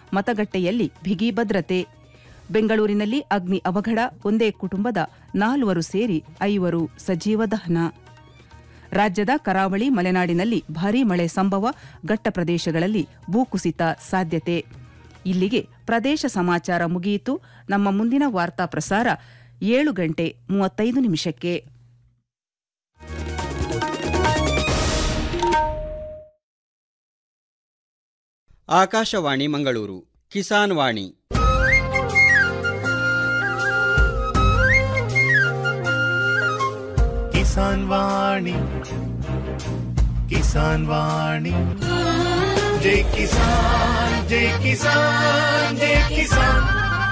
ಮತಗಟ್ಟೆಯಲ್ಲಿ ಬಿಗಿ ಭದ್ರತೆ ಬೆಂಗಳೂರಿನಲ್ಲಿ ಅಗ್ನಿ ಅವಘಡ ಒಂದೇ ಕುಟುಂಬದ ನಾಲ್ವರು ಸೇರಿ ಐವರು ಸಜೀವ ದಹನ ರಾಜ್ಯದ ಕರಾವಳಿ ಮಲೆನಾಡಿನಲ್ಲಿ ಭಾರೀ ಮಳೆ ಸಂಭವ ಘಟ್ಟ ಪ್ರದೇಶಗಳಲ್ಲಿ ಭೂಕುಸಿತ ಸಾಧ್ಯತೆ ಇಲ್ಲಿಗೆ ಪ್ರದೇಶ ಸಮಾಚಾರ ಮುಗಿಯಿತು ನಮ್ಮ ಮುಂದಿನ ವಾರ್ತಾ ಪ್ರಸಾರ ಏಳು ಗಂಟೆ ಮೂವತ್ತೈದು ನಿಮಿಷಕ್ಕೆ ಆಕಾಶವಾಣಿ ಮಂಗಳೂರು ಕಿಸಾನ್ ವಾಣಿ ಕಿಸಾನ್ ವಾಣಿ ಕಿಸಾನ್ ವಾಣಿ ಜೈ ಕಿಸಾನ್ ಜೈ ಕಿಸಾನ್ ಜೈ ಕಿಸಾನ್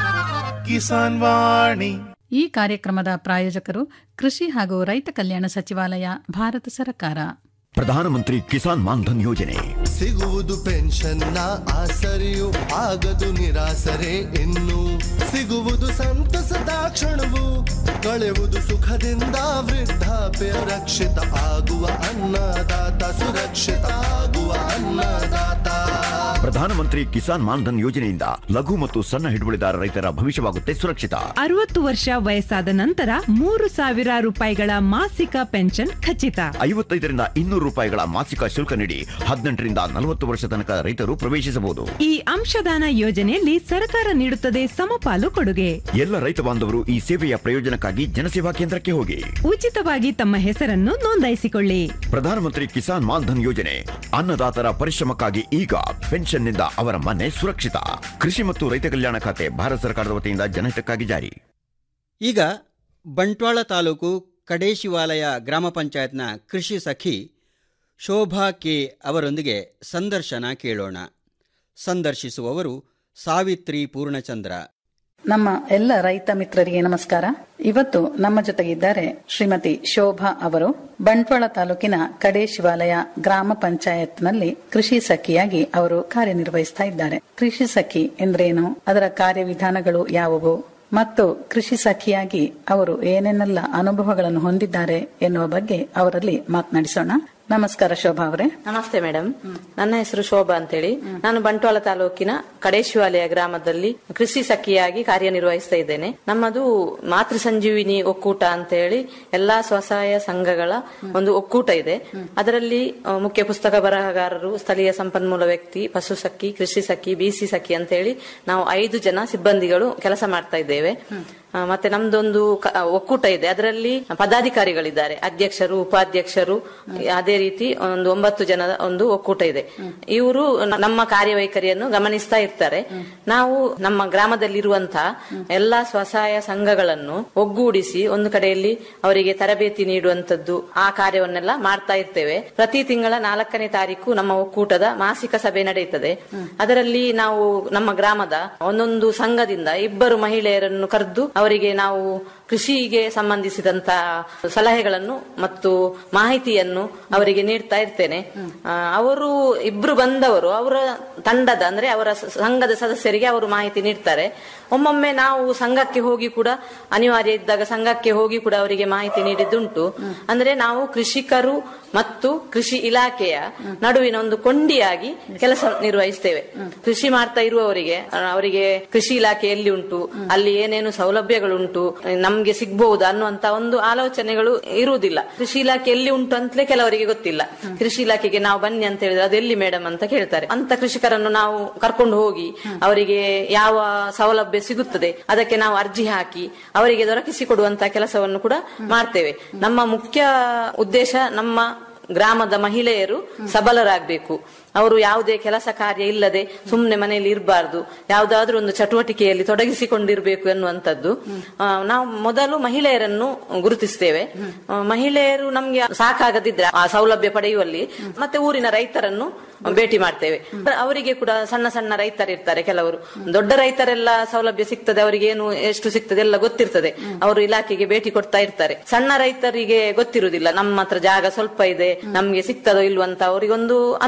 ಕಿಸಾನ್ ವಾಣಿ ಈ ಕಾರ್ಯಕ್ರಮದ ಪ್ರಾಯೋಜಕರು ಕೃಷಿ ಹಾಗೂ ರೈತ ಕಲ್ಯಾಣ ಸಚಿವಾಲಯ ಭಾರತ ಸರ್ಕಾರ ಪ್ರಧಾನಮಂತ್ರಿ ಕಿಸಾನ್ ಮಾನ್ಧನ್ ಯೋಜನೆ ಸಿಗುವುದು ಪೆನ್ಷನ್ನ ಆಸರೆಯು ಆಗದು ನಿರಾಸರೆ ಇನ್ನು ಸಿಗುವುದು ಸಂತಸದ ಕ್ಷಣವು ಕಳೆಯುವುದು ಸುಖದಿಂದ ವೃದ್ಧಾಪ್ಯ ರಕ್ಷಿತ ಆಗುವ ಅನ್ನದಾತ ಸುರಕ್ಷಿತ ಆಗುವ ಅನ್ನದಾತ ಪ್ರಧಾನಮಂತ್ರಿ ಕಿಸಾನ್ ಮಾನ್ಧನ್ ಯೋಜನೆಯಿಂದ ಲಘು ಮತ್ತು ಸಣ್ಣ ಹಿಡುವಳಿದಾರ ರೈತರ ಭವಿಷ್ಯವಾಗುತ್ತೆ ಸುರಕ್ಷಿತ ಅರವತ್ತು ವರ್ಷ ವಯಸ್ಸಾದ ನಂತರ ಮೂರು ಸಾವಿರ ರೂಪಾಯಿಗಳ ಮಾಸಿಕ ಪೆನ್ಷನ್ ಖಚಿತ ಐವತ್ತೈದರಿಂದ ಇನ್ನೂರು ರೂಪಾಯಿಗಳ ಮಾಸಿಕ ಶುಲ್ಕ ನೀಡಿ ಹದಿನೆಂಟರಿಂದ ನಲವತ್ತು ವರ್ಷ ತನಕ ರೈತರು ಪ್ರವೇಶಿಸಬಹುದು ಈ ಅಂಶದಾನ ಯೋಜನೆಯಲ್ಲಿ ಸರ್ಕಾರ ನೀಡುತ್ತದೆ ಸಮಪಾಲು ಕೊಡುಗೆ ಎಲ್ಲ ರೈತ ಬಾಂಧವರು ಈ ಸೇವೆಯ ಪ್ರಯೋಜನಕ್ಕಾಗಿ ಜನಸೇವಾ ಕೇಂದ್ರಕ್ಕೆ ಹೋಗಿ ಉಚಿತವಾಗಿ ತಮ್ಮ ಹೆಸರನ್ನು ನೋಂದಾಯಿಸಿಕೊಳ್ಳಿ ಪ್ರಧಾನಮಂತ್ರಿ ಕಿಸಾನ್ ಮಾನ್ಧನ್ ಯೋಜನೆ ಅನ್ನದಾತರ ಪರಿಶ್ರಮಕ್ಕಾಗಿ ಈಗ ಪೆನ್ಷನ್ನಿಂದ ಅವರ ಮನೆ ಸುರಕ್ಷಿತ ಕೃಷಿ ಮತ್ತು ರೈತ ಕಲ್ಯಾಣ ಖಾತೆ ಭಾರತ ಸರ್ಕಾರದ ವತಿಯಿಂದ ಜನಹಿತಕ್ಕಾಗಿ ಜಾರಿ ಈಗ ಬಂಟ್ವಾಳ ತಾಲೂಕು ಕಡೇಶಿವಾಲಯ ಗ್ರಾಮ ಪಂಚಾಯತ್ನ ಕೃಷಿ ಸಖಿ ಶೋಭಾ ಕೆ ಅವರೊಂದಿಗೆ ಸಂದರ್ಶನ ಕೇಳೋಣ ಸಂದರ್ಶಿಸುವವರು ಸಾವಿತ್ರಿ ಪೂರ್ಣಚಂದ್ರ ನಮ್ಮ ಎಲ್ಲ ರೈತ ಮಿತ್ರರಿಗೆ ನಮಸ್ಕಾರ ಇವತ್ತು ನಮ್ಮ ಜೊತೆಗಿದ್ದಾರೆ ಶ್ರೀಮತಿ ಶೋಭಾ ಅವರು ಬಂಟ್ವಾಳ ತಾಲೂಕಿನ ಕಡೆ ಶಿವಾಲಯ ಗ್ರಾಮ ಪಂಚಾಯತ್ನಲ್ಲಿ ಕೃಷಿ ಸಖಿಯಾಗಿ ಅವರು ಕಾರ್ಯನಿರ್ವಹಿಸ್ತಾ ಇದ್ದಾರೆ ಕೃಷಿ ಸಖಿ ಎಂದ್ರೇನು ಅದರ ಕಾರ್ಯವಿಧಾನಗಳು ಯಾವುವು ಮತ್ತು ಕೃಷಿ ಸಖಿಯಾಗಿ ಅವರು ಏನೇನೆಲ್ಲ ಅನುಭವಗಳನ್ನು ಹೊಂದಿದ್ದಾರೆ ಎನ್ನುವ ಬಗ್ಗೆ ಅವರಲ್ಲಿ ಮಾತನಾಡಿಸೋಣ ನಮಸ್ಕಾರ ಶೋಭಾ ಅವರೇ ನಮಸ್ತೆ ಮೇಡಮ್ ನನ್ನ ಹೆಸರು ಶೋಭಾ ಅಂತೇಳಿ ನಾನು ಬಂಟ್ವಾಳ ತಾಲೂಕಿನ ಕಡೇಶಿವಾಲಯ ಗ್ರಾಮದಲ್ಲಿ ಕೃಷಿ ಸಖಿಯಾಗಿ ಕಾರ್ಯನಿರ್ವಹಿಸ್ತಾ ಇದ್ದೇನೆ ನಮ್ಮದು ಮಾತೃ ಸಂಜೀವಿನಿ ಒಕ್ಕೂಟ ಅಂತ ಹೇಳಿ ಎಲ್ಲಾ ಸ್ವಸಹಾಯ ಸಂಘಗಳ ಒಂದು ಒಕ್ಕೂಟ ಇದೆ ಅದರಲ್ಲಿ ಆ, ಮುಖ್ಯ ಪುಸ್ತಕ ಬರಹಗಾರರು ಸ್ಥಳೀಯ ಸಂಪನ್ಮೂಲ ವ್ಯಕ್ತಿ ಪಶು ಸಖಿ ಕೃಷಿ ಸಖಿ ಬಿಸಿ ಸಖಿ ಅಂತ ಹೇಳಿ ನಾವು ಐದು ಜನ ಸಿಬ್ಬಂದಿಗಳು ಕೆಲಸ ಮಾಡ್ತಾ ಇದ್ದೇವೆ ಆ, ಮತ್ತೆ ನಮ್ದೊಂದು ಕ- ಒಕ್ಕೂಟ ಇದೆ ಅದರಲ್ಲಿ ಪದಾಧಿಕಾರಿಗಳಿದ್ದಾರೆ ಅಧ್ಯಕ್ಷರು ಉಪಾಧ್ಯಕ್ಷರು ಅದೇ ರೀತಿ ಒಂದು ಒಂಬತ್ತು ಜನದ ಒಂದು ಒಕ್ಕೂಟ ಇದೆ ಇವರು ನಮ್ಮ ಕಾರ್ಯವೈಖರಿಯನ್ನು ಗಮನಿಸ್ತಾ ಇರ್ತಾರೆ ನಾವು ನಮ್ಮ ಗ್ರಾಮದಲ್ಲಿರುವಂತಹ ಎಲ್ಲಾ ಸ್ವಸಹಾಯ ಸಂಘಗಳನ್ನು ಒಗ್ಗೂಡಿಸಿ ಒಂದು ಕಡೆಯಲ್ಲಿ ಅವರಿಗೆ ತರಬೇತಿ ನೀಡುವಂತದ್ದು ಆ ಕಾರ್ಯವನ್ನೆಲ್ಲ ಮಾಡ್ತಾ ಇರ್ತೇವೆ ಪ್ರತಿ ತಿಂಗಳ ನಾಲ್ಕನೇ ತಾರೀಕು ನಮ್ಮ ಒಕ್ಕೂಟದ ಮಾಸಿಕ ಸಭೆ ನಡೆಯುತ್ತದೆ ಅದರಲ್ಲಿ ನಾವು ನಮ್ಮ ಗ್ರಾಮದ ಒಂದೊಂದು ಸಂಘದಿಂದ ಇಬ್ಬರು ಮಹಿಳೆಯರನ್ನು ಕರೆದು ಅವರಿಗೆ ನಾವು ಕೃಷಿಗೆ ಸಂಬಂಧಿಸಿದಂತ ಸಲಹೆಗಳನ್ನು ಮತ್ತು ಮಾಹಿತಿಯನ್ನು ಅವರಿಗೆ ನೀಡ್ತಾ ಇರ್ತೇನೆ ಆ, ಅವರು ಇಬ್ರು ಬಂದವರು ಅವರ ತಂಡದ ಅಂದ್ರೆ ಅವರ ಸ- ಸಂಘದ ಸದಸ್ಯರಿಗೆ ಅವರು ಮಾಹಿತಿ ನೀಡ್ತಾರೆ ಒಮ್ಮೊಮ್ಮೆ ನಾವು ಸಂಘಕ್ಕೆ ಹೋಗಿ ಕೂಡ ಅನಿವಾರ್ಯ ಇದ್ದಾಗ ಸಂಘಕ್ಕೆ ಹೋಗಿ ಕೂಡ ಅವರಿಗೆ ಮಾಹಿತಿ ನೀಡಿದ್ದುಂಟು ಅಂದ್ರೆ ನಾವು ಕೃಷಿಕರು ಮತ್ತು ಕೃಷಿ ಇಲಾಖೆಯ ನಡುವಿನ ಒಂದು ಕೊಂಡಿಯಾಗಿ ಕೆಲಸ ನಿರ್ವಹಿಸ್ತೇವೆ ಕೃಷಿ ಮಾಡ್ತಾ ಇರುವವರಿಗೆ ಆ, ಅವರಿಗೆ ಕೃಷಿ ಇಲಾಖೆ ಎಲ್ಲಿ ಉಂಟು ಅಲ್ಲಿ ಏನೇನು ಸೌಲಭ್ಯಗಳುಂಟು ನಮ್ಗೆ ಸಿಗ್ಬಹುದು ಅನ್ನುವಂತ ಒಂದು ಆಲೋಚನೆಗಳು ಇರುವುದಿಲ್ಲ ಕೃಷಿ ಇಲಾಖೆ ಎಲ್ಲಿ ಉಂಟು ಅಂತಲೇ ಕೆಲವರಿಗೆ ಗೊತ್ತಿಲ್ಲ ಕೃಷಿ ಇಲಾಖೆಗೆ ನಾವು ಬನ್ನಿ ಅಂತ ಹೇಳಿದ್ರೆ ಅದು ಎಲ್ಲಿ ಮೇಡಮ್ ಅಂತ ಕೇಳ್ತಾರೆ ಅಂತ ಕೃಷಿಕರನ್ನು ನಾವು ಕರ್ಕೊಂಡು ಹೋಗಿ ಅವರಿಗೆ ಯಾವ ಸೌಲಭ್ಯ ಸಿಗುತ್ತದೆ ಅದಕ್ಕೆ ನಾವು ಅರ್ಜಿ ಹಾಕಿ ಅವರಿಗೆ ದೊರಕಿಸಿಕೊಡುವಂತ ಕೆಲಸವನ್ನು ಕೂಡ ಮಾಡ್ತೇವೆ ನಮ್ಮ ಮುಖ್ಯ ಉದ್ದೇಶ ನಮ್ಮ ಗ್ರಾಮದ ಮಹಿಳೆಯರು ಸಬಲರಾಗಬೇಕು ಅವರು ಯಾವುದೇ ಕೆಲಸ ಕಾರ್ಯ ಇಲ್ಲದೆ ಸುಮ್ಮನೆ ಮನೆಯಲ್ಲಿ ಇರಬಾರ್ದು ಯಾವುದಾದ್ರೂ ಒಂದು ಚಟುವಟಿಕೆಯಲ್ಲಿ ತೊಡಗಿಸಿಕೊಂಡಿರ್ಬೇಕು ಎನ್ನುವಂಥದ್ದು ಆ, ನಾವು ಮೊದಲು ಮಹಿಳೆಯರನ್ನು ಗುರುತಿಸ್ತೇವೆ ಆ, ಮಹಿಳೆಯರು ನಮ್ಗೆ ಸಾಕಾಗದಿದ್ರೆ ಆ ಸೌಲಭ್ಯ ಪಡೆಯುವಲ್ಲಿ ಮತ್ತೆ ಊರಿನ ರೈತರನ್ನು ಭೇಟಿ ಮಾಡ್ತೇವೆ ಅವರಿಗೆ ಕೂಡ ಸಣ್ಣ ಸಣ್ಣ ರೈತರಿರ್ತಾರೆ ಕೆಲವರು ದೊಡ್ಡ ರೈತರೆಲ್ಲ ಸೌಲಭ್ಯ ಸಿಗ್ತದೆ ಅವರಿಗೆ ಏನು ಎಷ್ಟು ಸಿಗ್ತದೆ ಎಲ್ಲ ಗೊತ್ತಿರ್ತದೆ ಅವರು ಇಲಾಖೆಗೆ ಭೇಟಿ ಕೊಡ್ತಾ ಇರ್ತಾರೆ ಸಣ್ಣ ರೈತರಿಗೆ ಗೊತ್ತಿರುವುದಿಲ್ಲ ನಮ್ಮ ಹತ್ರ ಜಾಗ ಸ್ವಲ್ಪ ಇದೆ ನಮ್ಗೆ ಸಿಗ್ತದೋ ಇಲ್ವೋ ಅಂತ ಅವರಿಗೊಂದು ಅನುಮಾನ ಇರ್ತದೆ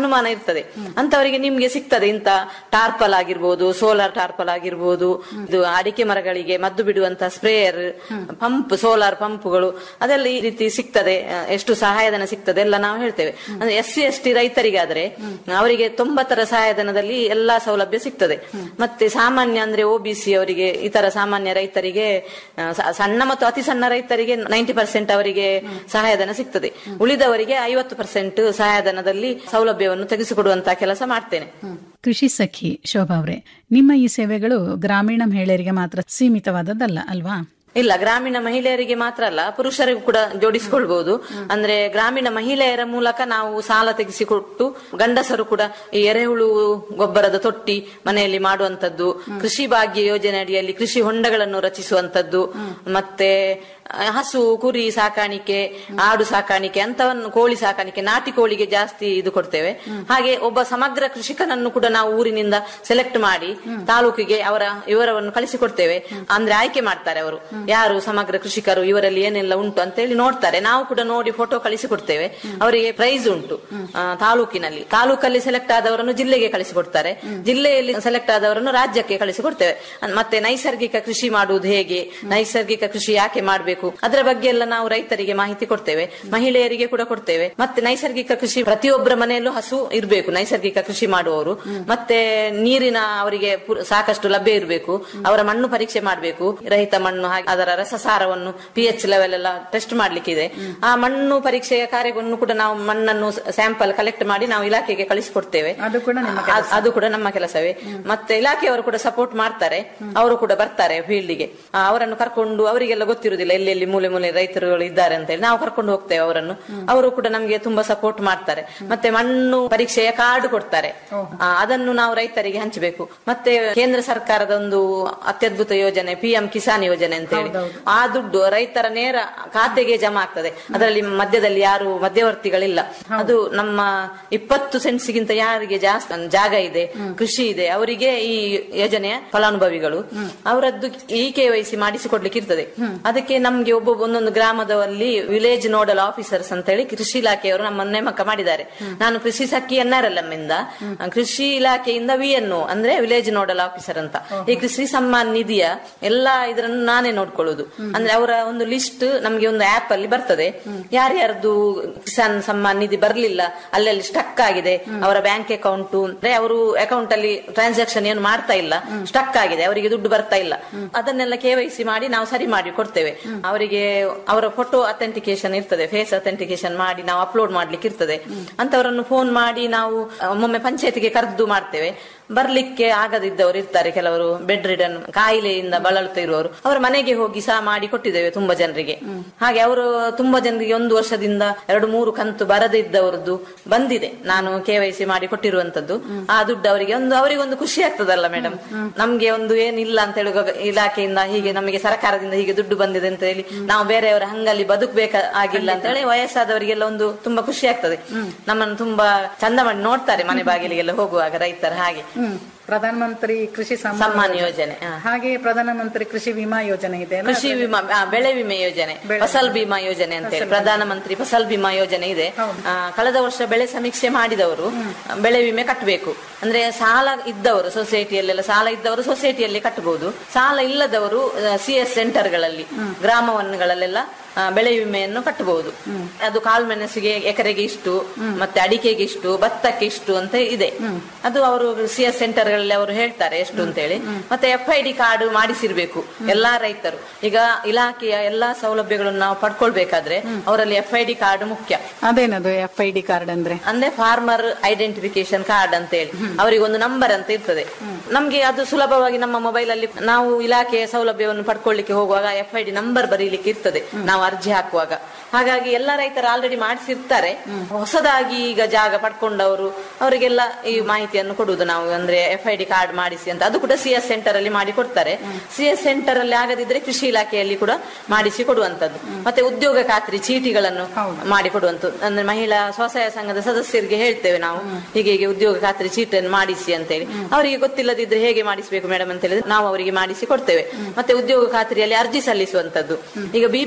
ಇರ್ತದೆ ಅಂತವರಿಗೆ ನಿಮ್ಗೆ ಸಿಗ್ತದೆ ಇಂತ ಟಾರ್ಪಲ್ ಆಗಿರ್ಬೋದು ಸೋಲಾರ್ ಟಾರ್ಪಲ್ ಆಗಿರ್ಬೋದು ಇದು ಅಡಿಕೆ ಮರಗಳಿಗೆ ಮದ್ದು ಬಿಡುವಂತ ಸ್ಪ್ರೇಯರ್ ಪಂಪ್ ಸೋಲಾರ್ ಪಂಪ್ಗಳು ಅದೆಲ್ಲ ಈ ರೀತಿ ಸಿಗ್ತದೆ ಆ, ಎಷ್ಟು ಸಹಾಯಧನ ಸಿಗ್ತದೆ ಎಲ್ಲ ನಾವು ಹೇಳ್ತೇವೆ ಅಂದ್ರೆ ಎಸ್ ಸಿ ಎಸ್ ಟಿ ರೈತರಿಗಾದ್ರೆ ಅವರಿಗೆ ತೊಂಬತ್ತರ ಸಹಾಯಧನದಲ್ಲಿ ಎಲ್ಲಾ ಸೌಲಭ್ಯ ಸಿಗ್ತದೆ ಮತ್ತೆ ಸಾಮಾನ್ಯ ಅಂದ್ರೆ ಒಬಿಸಿ ಅವರಿಗೆ ಇತರ ಸಾಮಾನ್ಯ ರೈತರಿಗೆ ಆ, ಸ- ಸಣ್ಣ ಮತ್ತು ಅತಿ ಸಣ್ಣ ರೈತರಿಗೆ ನೈಂಟಿ ಪರ್ಸೆಂಟ್ ಅವರಿಗೆ ಸಹಾಯಧನ ಸಿಗ್ತದೆ ಉಳಿದವರಿಗೆ ಐವತ್ತು ಪರ್ಸೆಂಟ್ ಸಹಾಯಧನದಲ್ಲಿ ಸೌಲಭ್ಯವನ್ನು ತೆಗೆಸಿಕೊಡುವಂತಹ ಕೆಲಸ ಮಾಡ್ತೇನೆ ಕೃಷಿ ಸಖಿ ಶೋಭಾ ಅವರೇ ನಿಮ್ಮ ಈ ಸೇವೆಗಳು ಗ್ರಾಮೀಣ ಮಹಿಳೆಯರಿಗೆ ಮಾತ್ರ ಸೀಮಿತವಾದದ್ದಲ್ಲ ಅಲ್ವಾ ಇಲ್ಲ ಗ್ರಾಮೀಣ ಮಹಿಳೆಯರಿಗೆ ಮಾತ್ರ ಅಲ್ಲ ಪುರುಷರಿಗೂ ಕೂಡ ಜೋಡಿಸಿಕೊಳ್ಬಹುದು ಅಂದ್ರೆ ಗ್ರಾಮೀಣ ಮಹಿಳೆಯರ ಮೂಲಕ ನಾವು ಸಾಲ ತೆಗೆಸಿಕೊಟ್ಟು ಗಂಡಸರು ಕೂಡ ಈ ಎರೆಹುಳು ಗೊಬ್ಬರದ ತೊಟ್ಟಿ ಮನೆಯಲ್ಲಿ ಮಾಡುವಂತದ್ದು ಕೃಷಿ ಭಾಗ್ಯ ಯೋಜನೆ ಅಡಿಯಲ್ಲಿ ಕೃಷಿ ಹೊಂಡಗಳನ್ನು ರಚಿಸುವಂತದ್ದು ಮತ್ತೆ ಆ, ಹಸು ಕುರಿ ಸಾಕಾಣಿಕೆ ಆಡು ಸಾಕಾಣಿಕೆ ಅಂತವನ್ನು ಕೋಳಿ ಸಾಕಾಣಿಕೆ ನಾಟಿ ಕೋಳಿಗೆ ಜಾಸ್ತಿ ಇದು ಕೊಡ್ತೇವೆ ಹಾಗೆ ಒಬ್ಬ ಸಮಗ್ರ ಕೃಷಿಕನನ್ನು ಕೂಡ ನಾವು ಊರಿನಿಂದ ಸೆಲೆಕ್ಟ್ ಮಾಡಿ ತಾಲೂಕಿಗೆ ಅವರ ವಿವರವನ್ನು ಕಳಿಸಿಕೊಡ್ತೇವೆ ಅಂದ್ರೆ ಆಯ್ಕೆ ಮಾಡ್ತಾರೆ ಅವರು ಯಾರು ಸಮಗ್ರ ಕೃಷಿಕರು ಇವರಲ್ಲಿ ಏನೆಲ್ಲ ಉಂಟು ಅಂತ ಹೇಳಿ ನೋಡ್ತಾರೆ ನಾವು ಕೂಡ ನೋಡಿ ಫೋಟೋ ಕಳಿಸಿಕೊಡ್ತೇವೆ ಅವರಿಗೆ ಪ್ರೈಸ್ ಉಂಟು ಆ, ತಾಲೂಕಿನಲ್ಲಿ ತಾಲೂಕಲ್ಲಿ ಸೆಲೆಕ್ಟ್ ಆದವರನ್ನು ಜಿಲ್ಲೆಗೆ ಕಳಿಸಿಕೊಡ್ತಾರೆ ಜಿಲ್ಲೆಯಲ್ಲಿ ಸೆಲೆಕ್ಟ್ ಆದವರನ್ನು ರಾಜ್ಯಕ್ಕೆ ಕಳಿಸಿಕೊಡ್ತೇವೆ ಅನ್- ಮತ್ತೆ ನೈಸರ್ಗಿಕ ಕೃಷಿ ಮಾಡುವುದು ಹೇಗೆ ನೈಸರ್ಗಿಕ ಕೃಷಿ ಯಾಕೆ ಮಾಡಬೇಕು ಅದರ ಬಗ್ಗೆ ಎಲ್ಲ ನಾವು ರೈತರಿಗೆ ಮಾಹಿತಿ ಕೊಡ್ತೇವೆ ಮಹಿಳೆಯರಿಗೆ ಕೂಡ ಕೊಡ್ತೇವೆ ಮತ್ತೆ ನೈಸರ್ಗಿಕ ಕೃಷಿ ಪ್ರತಿಯೊಬ್ಬರ ಮನೆಯಲ್ಲೂ ಹಸು ಇರಬೇಕು ನೈಸರ್ಗಿಕ ಕೃಷಿ ಮಾಡುವವರು ಮತ್ತೆ ನೀರಿನ ಅವರಿಗೆ ಪು- ಸಾಕಷ್ಟು ಲಭ್ಯ ಇರಬೇಕು ಅವರ ಮಣ್ಣು ಪರೀಕ್ಷೆ ಮಾಡಬೇಕು ರಹಿತ ಮಣ್ಣು ಹಾಗೆ ಅದರ ರಸಸಾರವನ್ನು ಪಿ ಎಚ್ ಲೆವೆಲ್ ಎಲ್ಲ ಟೆಸ್ಟ್ ಮಾಡ್ಲಿಕ್ಕಿದೆ ಆ ಮಣ್ಣು ಪರೀಕ್ಷೆಯ ಕಾರ್ಯವನ್ನು ಕೂಡ ನಾವು ಮಣ್ಣನ್ನು ಸ್ಯಾಂಪಲ್ ಕಲೆಕ್ಟ್ ಮಾಡಿ ನಾವು ಇಲಾಖೆಗೆ ಕಳಿಸಿಕೊಡ್ತೇವೆ ಅದು ಕೂಡ ನಿಮ್ಮ ಅ- ಅದು ಕೂಡ ನಮ್ಮ ಕೆಲಸವೇ ಮತ್ತೆ ಇಲಾಖೆಯವರು ಕೂಡ ಸಪೋರ್ಟ್ ಮಾಡ್ತಾರೆ ಅವರು ಕೂಡ ಬರ್ತಾರೆ ಫೀಲ್ಡ್ಗೆ ಅವರನ್ನು ಕರ್ಕೊಂಡು ಅವರಿಗೆಲ್ಲ ಗೊತ್ತಿರುವುದಿಲ್ಲ ಎಲ್ಲೆಲ್ಲಿ ಮೂಲೆ ಮೂಲೆ ರೈತರುಗಳು ಇದ್ದಾರೆ ಅಂತ ಹೇಳಿ ನಾವು ಕರ್ಕೊಂಡು ಹೋಗ್ತೇವೆ ಅವರನ್ನು ಅವರು ಕೂಡ ನಮಗೆ ತುಂಬಾ ಸಪೋರ್ಟ್ ಮಾಡ್ತಾರೆ ಮತ್ತೆ ಮಣ್ಣು ಪರೀಕ್ಷೆಯ ಕಾರ್ಡ್ ಕೊಡ್ತಾರೆ ಆ, ಅದನ್ನು ನಾವು ರೈತರಿಗೆ ಹಂಚಬೇಕು ಮತ್ತೆ ಕೇಂದ್ರ ಸರ್ಕಾರದ ಒಂದು ಅತ್ಯದ್ಭುತ ಯೋಜನೆ ಪಿ ಎಂ ಕಿಸಾನ್ ಯೋಜನೆ ಅಂತ ಹೇಳಿ ಆ ದುಡ್ಡು ರೈತರ ನೇರ ಖಾತೆಗೆ ಜಮಾ ಆಗ್ತದೆ ಅದರಲ್ಲಿ ಮಧ್ಯದಲ್ಲಿ ಯಾರು ಮಧ್ಯವರ್ತಿಗಳಿಲ್ಲ ಅದು ನಮ್ಮ ಇಪ್ಪತ್ತು ಸೆಂಟ್ಸ್ಗಿಂತ ಯಾರಿಗೆ ಜಾಸ್ತಿ ಜಾಗ ಇದೆ ಕೃಷಿ ಇದೆ ಅವರಿಗೆ ಈ ಯೋಜನೆಯ ಫಲಾನುಭವಿಗಳು ಅವರದ್ದು ಈ ಕೆ ವೈ ಸಿ ಮಾಡಿಸಿಕೊಡ್ಲಿಕ್ಕೆ ಇರ್ತದೆ ಅದಕ್ಕೆ ನಮ್ಗೆ ಒಬ್ಬೊಬ್ಬ ಒಂದೊಂದು ಗ್ರಾಮದಲ್ಲಿ ವಿಲೇಜ್ ನೋಡಲ್ ಆಫೀಸರ್ಸ್ ಅಂತ ಹೇಳಿ ಕೃಷಿ ಇಲಾಖೆಯವರು ನಮ್ಮನ್ನು ನೇಮಕ ಮಾಡಿದ್ದಾರೆ ನಾನು ಕೃಷಿ ಸಖಿ ಎನ್ ಆರ್ ಎಲ್ ಎಂ ಇಂದ ಕೃಷಿ ಇಲಾಖೆಯಿಂದ ವಿ ಎನ್ ಅಂದ್ರೆ ವಿಲೇಜ್ ನೋಡಲ್ ಆಫೀಸರ್ ಅಂತ ಈ ಕೃಷಿ ಸಮ್ಮಾನ್ ನಿಧಿಯ ಎಲ್ಲಾ ಇದರನ್ನು ನಾನೇ ನೋಡ್ಕೊಳ್ಳುದು ಅಂದ್ರೆ ಅವರ ಒಂದು ಲಿಸ್ಟ್ ನಮ್ಗೆ ಒಂದು ಆಪ್ ಅಲ್ಲಿ ಬರ್ತದೆ ಯಾರ್ಯಾರ್ದು ಕಿಸಾನ್ ಸಮ್ಮಾನ್ ನಿಧಿ ಬರ್ಲಿಲ್ಲ ಅಲ್ಲಲ್ಲಿ ಸ್ಟಕ್ ಆಗಿದೆ ಅವರ ಬ್ಯಾಂಕ್ ಅಕೌಂಟ್ ಅಂದ್ರೆ ಅವರು ಅಕೌಂಟ್ ಅಲ್ಲಿ ಟ್ರಾನ್ಸಾಕ್ಷನ್ ಏನು ಮಾಡ್ತಾ ಇಲ್ಲ ಸ್ಟಕ್ ಆಗಿದೆ ಅವರಿಗೆ ದುಡ್ಡು ಬರ್ತಾ ಇಲ್ಲ ಅದನ್ನೆಲ್ಲ ಕೆವೈಸಿ ಮಾಡಿ ನಾವು ಸರಿ ಮಾಡಿ ಕೊಡ್ತೇವೆ ಅವರಿಗೆ ಅವರ ಫೋಟೋ ಅಥೆಂಟಿಕೇಶನ್ ಇರ್ತದೆ ಫೇಸ್ ಅಥೆಂಟಿಕೇಶನ್ ಮಾಡಿ ನಾವು ಅಪ್ಲೋಡ್ ಮಾಡ್ಲಿಕ್ಕೆ ಇರ್ತದೆ ಅಂತವರನ್ನು ಫೋನ್ ಮಾಡಿ ನಾವು ಒಮ್ಮೊಮ್ಮೆ ಪಂಚಾಯತಿಗೆ ಕರೆದು ಮಾಡ್ತೇವೆ ಬರ್ಲಿಕ್ಕೆ ಆಗದಿದ್ದವರು ಇರ್ತಾರೆ ಕೆಲವರು ಬೆಡ್ ರಿಡನ್ ಕಾಯಿಲೆಯಿಂದ ಬಳಲುತ್ತಾ ಇರುವವರು ಅವರ ಮನೆಗೆ ಹೋಗಿ ಸಹ ಮಾಡಿ ಕೊಟ್ಟಿದ್ದೇವೆ ತುಂಬಾ ಜನರಿಗೆ ಹಾಗೆ ಅವರು ತುಂಬಾ ಜನರಿಗೆ ಒಂದು ವರ್ಷದಿಂದ ಎರಡು ಮೂರು ಕಂತು ಬರದೇ ಇದ್ದವರದ್ದು ಬಂದಿದೆ ನಾನು ಕೆವೈಸಿ ಮಾಡಿ ಕೊಟ್ಟಿರುವಂತದ್ದು ಆ ದುಡ್ಡು ಅವರಿಗೆ ಒಂದು ಅವರಿಗೆ ಒಂದು ಖುಷಿ ಆಗ್ತದಲ್ಲ ಮೇಡಮ್ ನಮ್ಗೆ ಒಂದು ಏನಿಲ್ಲ ಅಂತ ಹೇಳಿ ಇಲಾಖೆಯಿಂದ ಹೀಗೆ ನಮಗೆ ಸರ್ಕಾರದಿಂದ ಹೀಗೆ ದುಡ್ಡು ಬಂದಿದೆ ಅಂತ ಹೇಳಿ ನಾವು ಬೇರೆಯವರ ಹಂಗಲ್ಲಿ ಬದುಕಬೇಕ ಆಗಿಲ್ಲ ಅಂತ ಹೇಳಿ ವಯಸ್ಸಾದವರಿಗೆಲ್ಲ ಒಂದು ತುಂಬಾ ಖುಷಿ ಆಗ್ತದೆ ನಮ್ಮನ್ನು ತುಂಬಾ ಚಂದ ಮಾಡಿ ನೋಡ್ತಾರೆ ಮನೆ ಬಾಗಿಲಿಗೆಲ್ಲ ಹೋಗುವಾಗ ರೈತರ ಹಾಗೆ ಹ್ಮ್ ಪ್ರಧಾನಮಂತ್ರಿ ಕೃಷಿ ಸಮ್ಮಾನ್ ಸಮ್ಮಾನ್ ಯೋಜನೆ ಹಾ. ಹಾಗೆ ಪ್ರಧಾನಮಂತ್ರಿ ಕೃಷಿ ವಿಮಾ ಯೋಜನೆ ಇದೆ ಅಲ್ಲ? ಕೃಷಿ ವಿಮಾ ಆ, ಬೆಳೆ ವಿಮೆ ಯೋಜನೆ ಫಸಲ್ ಬಿಮಾ ಯೋಜನೆ ಅಂತ ಹೇಳಿ ಪ್ರಧಾನಮಂತ್ರಿ ಫಸಲ್ ಬಿಮಾ ಯೋಜನೆ ಇದೆ ಆ, ಕಳೆದ ವರ್ಷ ಬೆಳೆ ಸಮೀಕ್ಷೆ ಮಾಡಿದವರು ಆ, ಬೆಳೆ ವಿಮೆ ಕಟ್ಟಬೇಕು ಅಂದ್ರೆ ಸಾಲ ಇದ್ದವರು ಸೊಸೈಟಿಯಲ್ಲೆಲ್ಲ ಸಾಲ ಇದ್ದವರು ಸೊಸೈಟಿಯಲ್ಲಿ ಕಟ್ಟಬಹುದು ಸಾಲ ಇಲ್ಲದವರು ಸಿ ಎಸ್ ಸೆಂಟರ್ಗಳಲ್ಲಿ ಗ್ರಾಮವನ್ಗಳಲ್ಲೆಲ್ಲ ಆ, ಬೆಳೆ ವಿಮೆಯನ್ನು ಕಟ್ಟಬಹುದು ಅದು ಕಾಳುಮೆಣಸಿಗೆ ಎಕರೆಗೆ ಇಷ್ಟು ಮತ್ತೆ ಅಡಿಕೆಗೆ ಇಷ್ಟು ಭತ್ತಕ್ಕೆ ಇಷ್ಟು ಅಂತ ಇದೆ ಅದು ಅವರು ಸಿ ಎಸ್ ಸೆಂಟರ್ಗಳಲ್ಲಿ ಅವರು ಹೇಳ್ತಾರೆ ಎಷ್ಟು ಅಂತ ಹೇಳಿ ಮತ್ತೆ ಎಫ್ ಐ ಡಿ ಕಾರ್ಡ್ ಮಾಡಿಸಿರ್ಬೇಕು ಎಲ್ಲಾ ರೈತರು ಈಗ ಇಲಾಖೆಯ ಎಲ್ಲಾ ಸೌಲಭ್ಯಗಳನ್ನು ನಾವು ಪಡ್ಕೊಳ್ಬೇಕಾದ್ರೆ ಅವರಲ್ಲಿ ಎಫ್ ಐ ಡಿ ಕಾರ್ಡ್ ಮುಖ್ಯ ಅದೇನದು ಎಫ್ ಐ ಡಿ ಕಾರ್ಡ್ ಅಂದ್ರೆ ಅಂದ್ರೆ ಫಾರ್ಮರ್ ಐಡೆಂಟಿಫಿಕೇಶನ್ ಕಾರ್ಡ್ ಅಂತ ಹೇಳಿ ಅವರಿಗೆ ಒಂದು ನಂಬರ್ ಅಂತ ಇರ್ತದೆ ನಮ್ಗೆ ಅದು ಸುಲಭವಾಗಿ ನಮ್ಮ ಮೊಬೈಲ್ ಅಲ್ಲಿ ನಾವು ಇಲಾಖೆಯ ಸೌಲಭ್ಯವನ್ನು ಪಡ್ಕೊಳ್ಳಿಕ್ಕೆ ಹೋಗುವಾಗ ಎಫ್ ಐ ಡಿ ನಂಬರ್ ಬರೀಲಿಕ್ಕೆ ಇರ್ತದೆ ನಾವು ಅರ್ಜಿ ಹಾಕುವಾಗ ಹಾಗಾಗಿ ಎಲ್ಲ ರೈತರು ಆಲ್ರೆಡಿ ಮಾಡಿಸಿರ್ತಾರೆ ಹೊಸದಾಗಿ ಈಗ ಜಾಗ ಪಡ್ಕೊಂಡವರು ಅವರಿಗೆಲ್ಲ ಈ ಮಾಹಿತಿಯನ್ನು ಕೊಡುವುದು ನಾವು ಅಂದ್ರೆ ಎಫ್ ಐ ಡಿ ಕಾರ್ಡ್ ಮಾಡಿಸಿ ಅಂತ ಅದು ಕೂಡ ಸಿ ಎಸ್ ಸೆಂಟರ್ ಅಲ್ಲಿ ಮಾಡಿ ಕೊಡ್ತಾರೆ ಸಿ ಎಸ್ ಸೆಂಟರ್ ಅಲ್ಲಿ ಆಗದಿದ್ರೆ ಕೃಷಿ ಇಲಾಖೆಯಲ್ಲಿ ಕೂಡ ಮಾಡಿಸಿ ಕೊಡುವಂತದ್ದು ಮತ್ತೆ ಉದ್ಯೋಗ ಖಾತ್ರಿ ಚೀಟಿಗಳನ್ನು ಮಾಡಿ ಕೊಡುವಂತದ್ದು ಅಂದ್ರೆ ಮಹಿಳಾ ಸ್ವಸಹಾಯ ಸಂಘದ ಸದಸ್ಯರಿಗೆ ಹೇಳ್ತೇವೆ ನಾವು ಹೀಗೆ ಹೀಗೆ ಉದ್ಯೋಗ ಖಾತ್ರಿ ಚೀಟನ್ನು ಮಾಡಿಸಿ ಅಂತ ಹೇಳಿ ಅವರಿಗೆ ಗೊತ್ತಿಲ್ಲದಿದ್ರೆ ಹೇಗೆ ಮಾಡಿಸಬೇಕು ಮೇಡಮ್ ಅಂತ ಹೇಳಿದ್ರೆ ನಾವು ಅವರಿಗೆ ಮಾಡಿಸಿ ಕೊಡ್ತೇವೆ ಮತ್ತೆ ಉದ್ಯೋಗ ಖಾತ್ರಿಯಲ್ಲಿ ಅರ್ಜಿ ಸಲ್ಲಿಸುವಂತದ್ದು ಈಗ B P L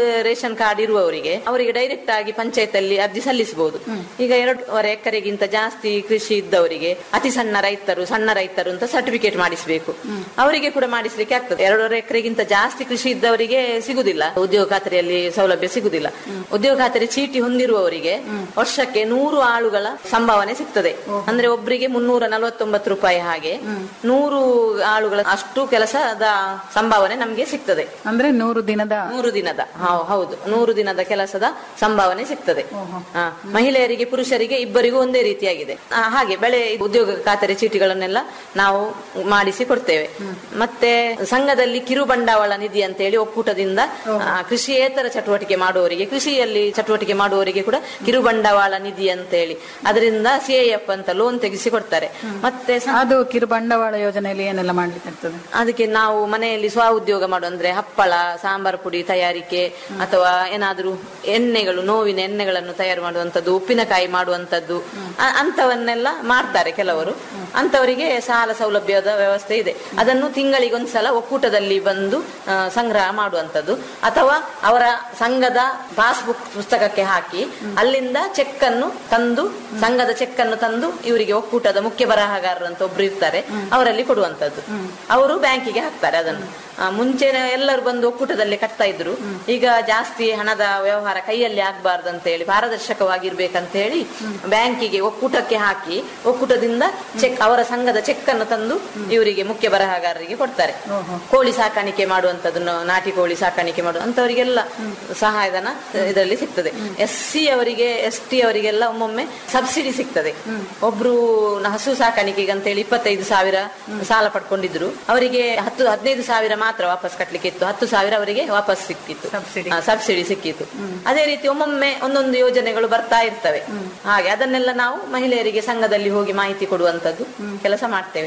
ration card ಇರುವವರಿಗೆ ಅವರಿಗೆ ಡೈರೆಕ್ಟ್ ಆಗಿ ಪಂಚಾಯತ್ ಅಲ್ಲಿ ಅರ್ಜಿ ಸಲ್ಲಿಸಬಹುದು ಈಗ ಎರಡೂವರೆ ಎಕರೆಗಿಂತ ಜಾಸ್ತಿ ಕೃಷಿ ಇದ್ದವರಿಗೆ ಅತಿ ಸಣ್ಣ ರೈತರು ಸಣ್ಣ ರೈತರು ಅಂತ ಸರ್ಟಿಫಿಕೇಟ್ ಮಾಡಿಸಬೇಕು ಅವರಿಗೆ ಕೂಡ ಮಾಡಿಸ್ಲಿಕ್ಕೆ ಆಗ್ತದೆ ಎರಡೂವರೆ ಎಕರೆಗಿಂತ ಜಾಸ್ತಿ ಕೃಷಿ ಇದ್ದವರಿಗೆ ಸಿಗುದಿಲ್ಲ ಉದ್ಯೋಗ ಖಾತರಿಯಲ್ಲಿ ಸೌಲಭ್ಯ ಸಿಗುದಿಲ್ಲ ಉದ್ಯೋಗ ಖಾತರಿ ಚೀಟಿ ಹೊಂದಿರುವವರಿಗೆ ವರ್ಷಕ್ಕೆ ನೂರು ಆಳುಗಳ ಸಂಭಾವನೆ ಸಿಗ್ತದೆ ಅಂದ್ರೆ ಒಬ್ಬರಿಗೆ ಮುನ್ನೂರ ನಲವತ್ತೊಂಬತ್ತು ರೂಪಾಯಿ ಹಾಗೆ ನೂರು ಆಳುಗಳ ಅಷ್ಟು ಕೆಲಸದ ಸಂಭಾವನೆ ನಮ್ಗೆ ಸಿಗ್ತದೆ ಅಂದ್ರೆ ನೂರು ದಿನದ ನೂರು ದಿನದ ಹೌ- ಹೌದು ನೂರು ದಿನದ ಕೆಲಸದ ಸಂಭಾವನೆ ಸಿಗ್ತದೆ ಆ, ಮಹಿಳೆಯರಿಗೆ ಪುರುಷರಿಗೆ ಇಬ್ಬರಿಗೂ ಒಂದೇ ರೀತಿಯಾಗಿದೆ ಆ, ಹಾಗೆ ಬೆಳೆ ಉದ್ಯೋಗ ಖಾತರಿ ಚೀಟಿಗಳನ್ನೆಲ್ಲ ನಾವು ಮಾಡಿಸಿ ಕೊಡ್ತೇವೆ ಮತ್ತೆ ಸಂಘದಲ್ಲಿ ಕಿರು ಬಂಡವಾಳ ನಿಧಿ ಅಂತ ಹೇಳಿ ಒಕ್ಕೂಟದಿಂದ ಆ, ಕೃಷಿಯೇತರ ಚಟುವಟಿಕೆ ಮಾಡುವವರಿಗೆ ಕೃಷಿಯಲ್ಲಿ ಚಟುವಟಿಕೆ ಮಾಡುವವರಿಗೆ ಕೂಡ ಕಿರು ಬಂಡವಾಳ ನಿಧಿ ಅಂತ ಹೇಳಿ ಅದರಿಂದ ಸಿಐಎಫ್ ಅಂತ ಲೋನ್ ತೆಗಿಸಿ ಕೊಡ್ತಾರೆ ಮತ್ತೆ ಸ- ಅದು ಕಿರು ಬಂಡವಾಳ ಯೋಜನೆಯಲ್ಲಿ ಏನೆಲ್ಲ ಮಾಡ್ಲಿಕ್ಕೆ ಆಗ್ತದೆ ಅದಕ್ಕೆ ನಾವು ಮನೆಯಲ್ಲಿ ಸ್ವ ಉದ್ಯೋಗ ಮಾಡು ಅಂದ್ರೆ ಹಪ್ಪಳ ಸಾಂಬಾರ್ ಪುಡಿ ತಯಾರಿಕೆ ಅಥವಾ ಏನಾದ್ರೂ ಎಣ್ಣೆಗಳು ನೋವಿನ ಎಣ್ಣೆಗಳನ್ನು ತಯಾರು ಮಾಡುವಂತದ್ದು ಉಪ್ಪಿನಕಾಯಿ ಮಾಡುವಂತದ್ದು ಅ- ಅಂತವನ್ನೆಲ್ಲ ಮಾಡ್ತಾರೆ ಕೆಲವರು ಅಂತವರಿಗೆ ಸಾಲ ಸೌಲಭ್ಯದ ವ್ಯವಸ್ಥೆ ಇದೆ ಅದನ್ನು ತಿಂಗಳಿಗೊಂದ್ಸಲ ಒಕ್ಕೂಟದಲ್ಲಿ ಬಂದು ಆ, ಸಂಗ್ರಹ ಮಾಡುವಂತದ್ದು ಅಥವಾ ಅವರ ಸಂಘದ ಪಾಸ್ಬುಕ್ ಪುಸ್ತಕಕ್ಕೆ ಹಾಕಿ ಅಲ್ಲಿಂದ ಚೆಕ್ ಅನ್ನು ತಂದು ಸಂಘದ ಚೆಕ್ ಅನ್ನು ತಂದು ಇವರಿಗೆ ಒಕ್ಕೂಟದ ಮುಖ್ಯ ಬರಹಗಾರರು ಅಂತ ಒಬ್ರು ಇರ್ತಾರೆ ಅವರಲ್ಲಿ ಕೊಡುವಂತದ್ದು ಅವರು ಬ್ಯಾಂಕಿಗೆ ಹಾಕ್ತಾರೆ ಅದನ್ನು ಆ, ಮುಂಚೆ ಎಲ್ಲರೂ ಬಂದು ಒಕ್ಕೂಟದಲ್ಲಿ ಕಟ್ತಾ ಇದ್ರು ಈಗ ಜಾಸ್ತಿ ಹಣದ ವ್ಯವಹಾರ ಕೈಯಲ್ಲಿ ಆಗ್ಬಾರ್ದು ಅಂತ ಹೇಳಿ ಪಾರದರ್ಶಕವಾಗಿರ್ಬೇಕಂತ ಹೇಳಿ ಬ್ಯಾಂಕಿಗೆ ಒಕ್ಕೂಟಕ್ಕೆ ಹಾಕಿ ಒಕ್ಕೂಟದಿಂದ ಚೆಕ್ ಅವರ ಸಂಘದ ಚೆಕ್ ಅನ್ನು ತಂದು ಇವರಿಗೆ ಮುಖ್ಯ ಬರಹಗಾರರಿಗೆ ಕೊಡ್ತಾರೆ ಕೋಳಿ ಸಾಕಾಣಿಕೆ ಮಾಡುವಂತದ್ದು ನಾಟಿ ಕೋಳಿ ಸಾಕಾಣಿಕೆ ಮಾಡುವ ಅಂತವರಿಗೆಲ್ಲ ಸಹಾಯಧನ ಇದರಲ್ಲಿ ಸಿಗ್ತದೆ ಎಸ್ ಸಿ ಅವರಿಗೆ ಎಸ್ ಟಿ ಅವರಿಗೆಲ್ಲ ಒಮ್ಮೊಮ್ಮೆ ಸಬ್ಸಿಡಿ ಸಿಗ್ತದೆ ಒಬ್ರು ಹಸು ಸಾಕಾಣಿಕೆಗೆ ಅಂತ ಹೇಳಿ ಇಪ್ಪತ್ತೈದು ಸಾವಿರ ಸಾಲ ಪಡ್ಕೊಂಡಿದ್ರು ಅವರಿಗೆ ಹತ್ತು ಹದಿನೈದು ಸಾವಿರ ಮಾತ್ರ ವಾಪಸ್ ಕಟ್ಲಿಕ್ಕೆ ಇತ್ತು ಹತ್ತು ಸಾವಿರ ಅವರಿಗೆ ವಾಪಸ್ ಸಿಕ್ಕಿತ್ತು ಆ, ಸಬ್ಸಿಡಿ ಸಿಕ್ಕಿತ್ತು ಅದೇ ರೀತಿ ಒಮ್ಮೊಮ್ಮೆ ಒಂದೊಂದು ಯೋಜನೆಗಳು ಬರ್ತಾ ಇರ್ತವೆ ಹಾಗೆ ಅದನ್ನೆಲ್ಲ ನಾವು ಮಹಿಳೆಯರಿಗೆ ಸಂಘದಲ್ಲಿ ಹೋಗಿ ಮಾಹಿತಿ ಕೊಡುವಂತದ್ದು ಕೆಲಸ ಮಾಡ್ತೇವೆ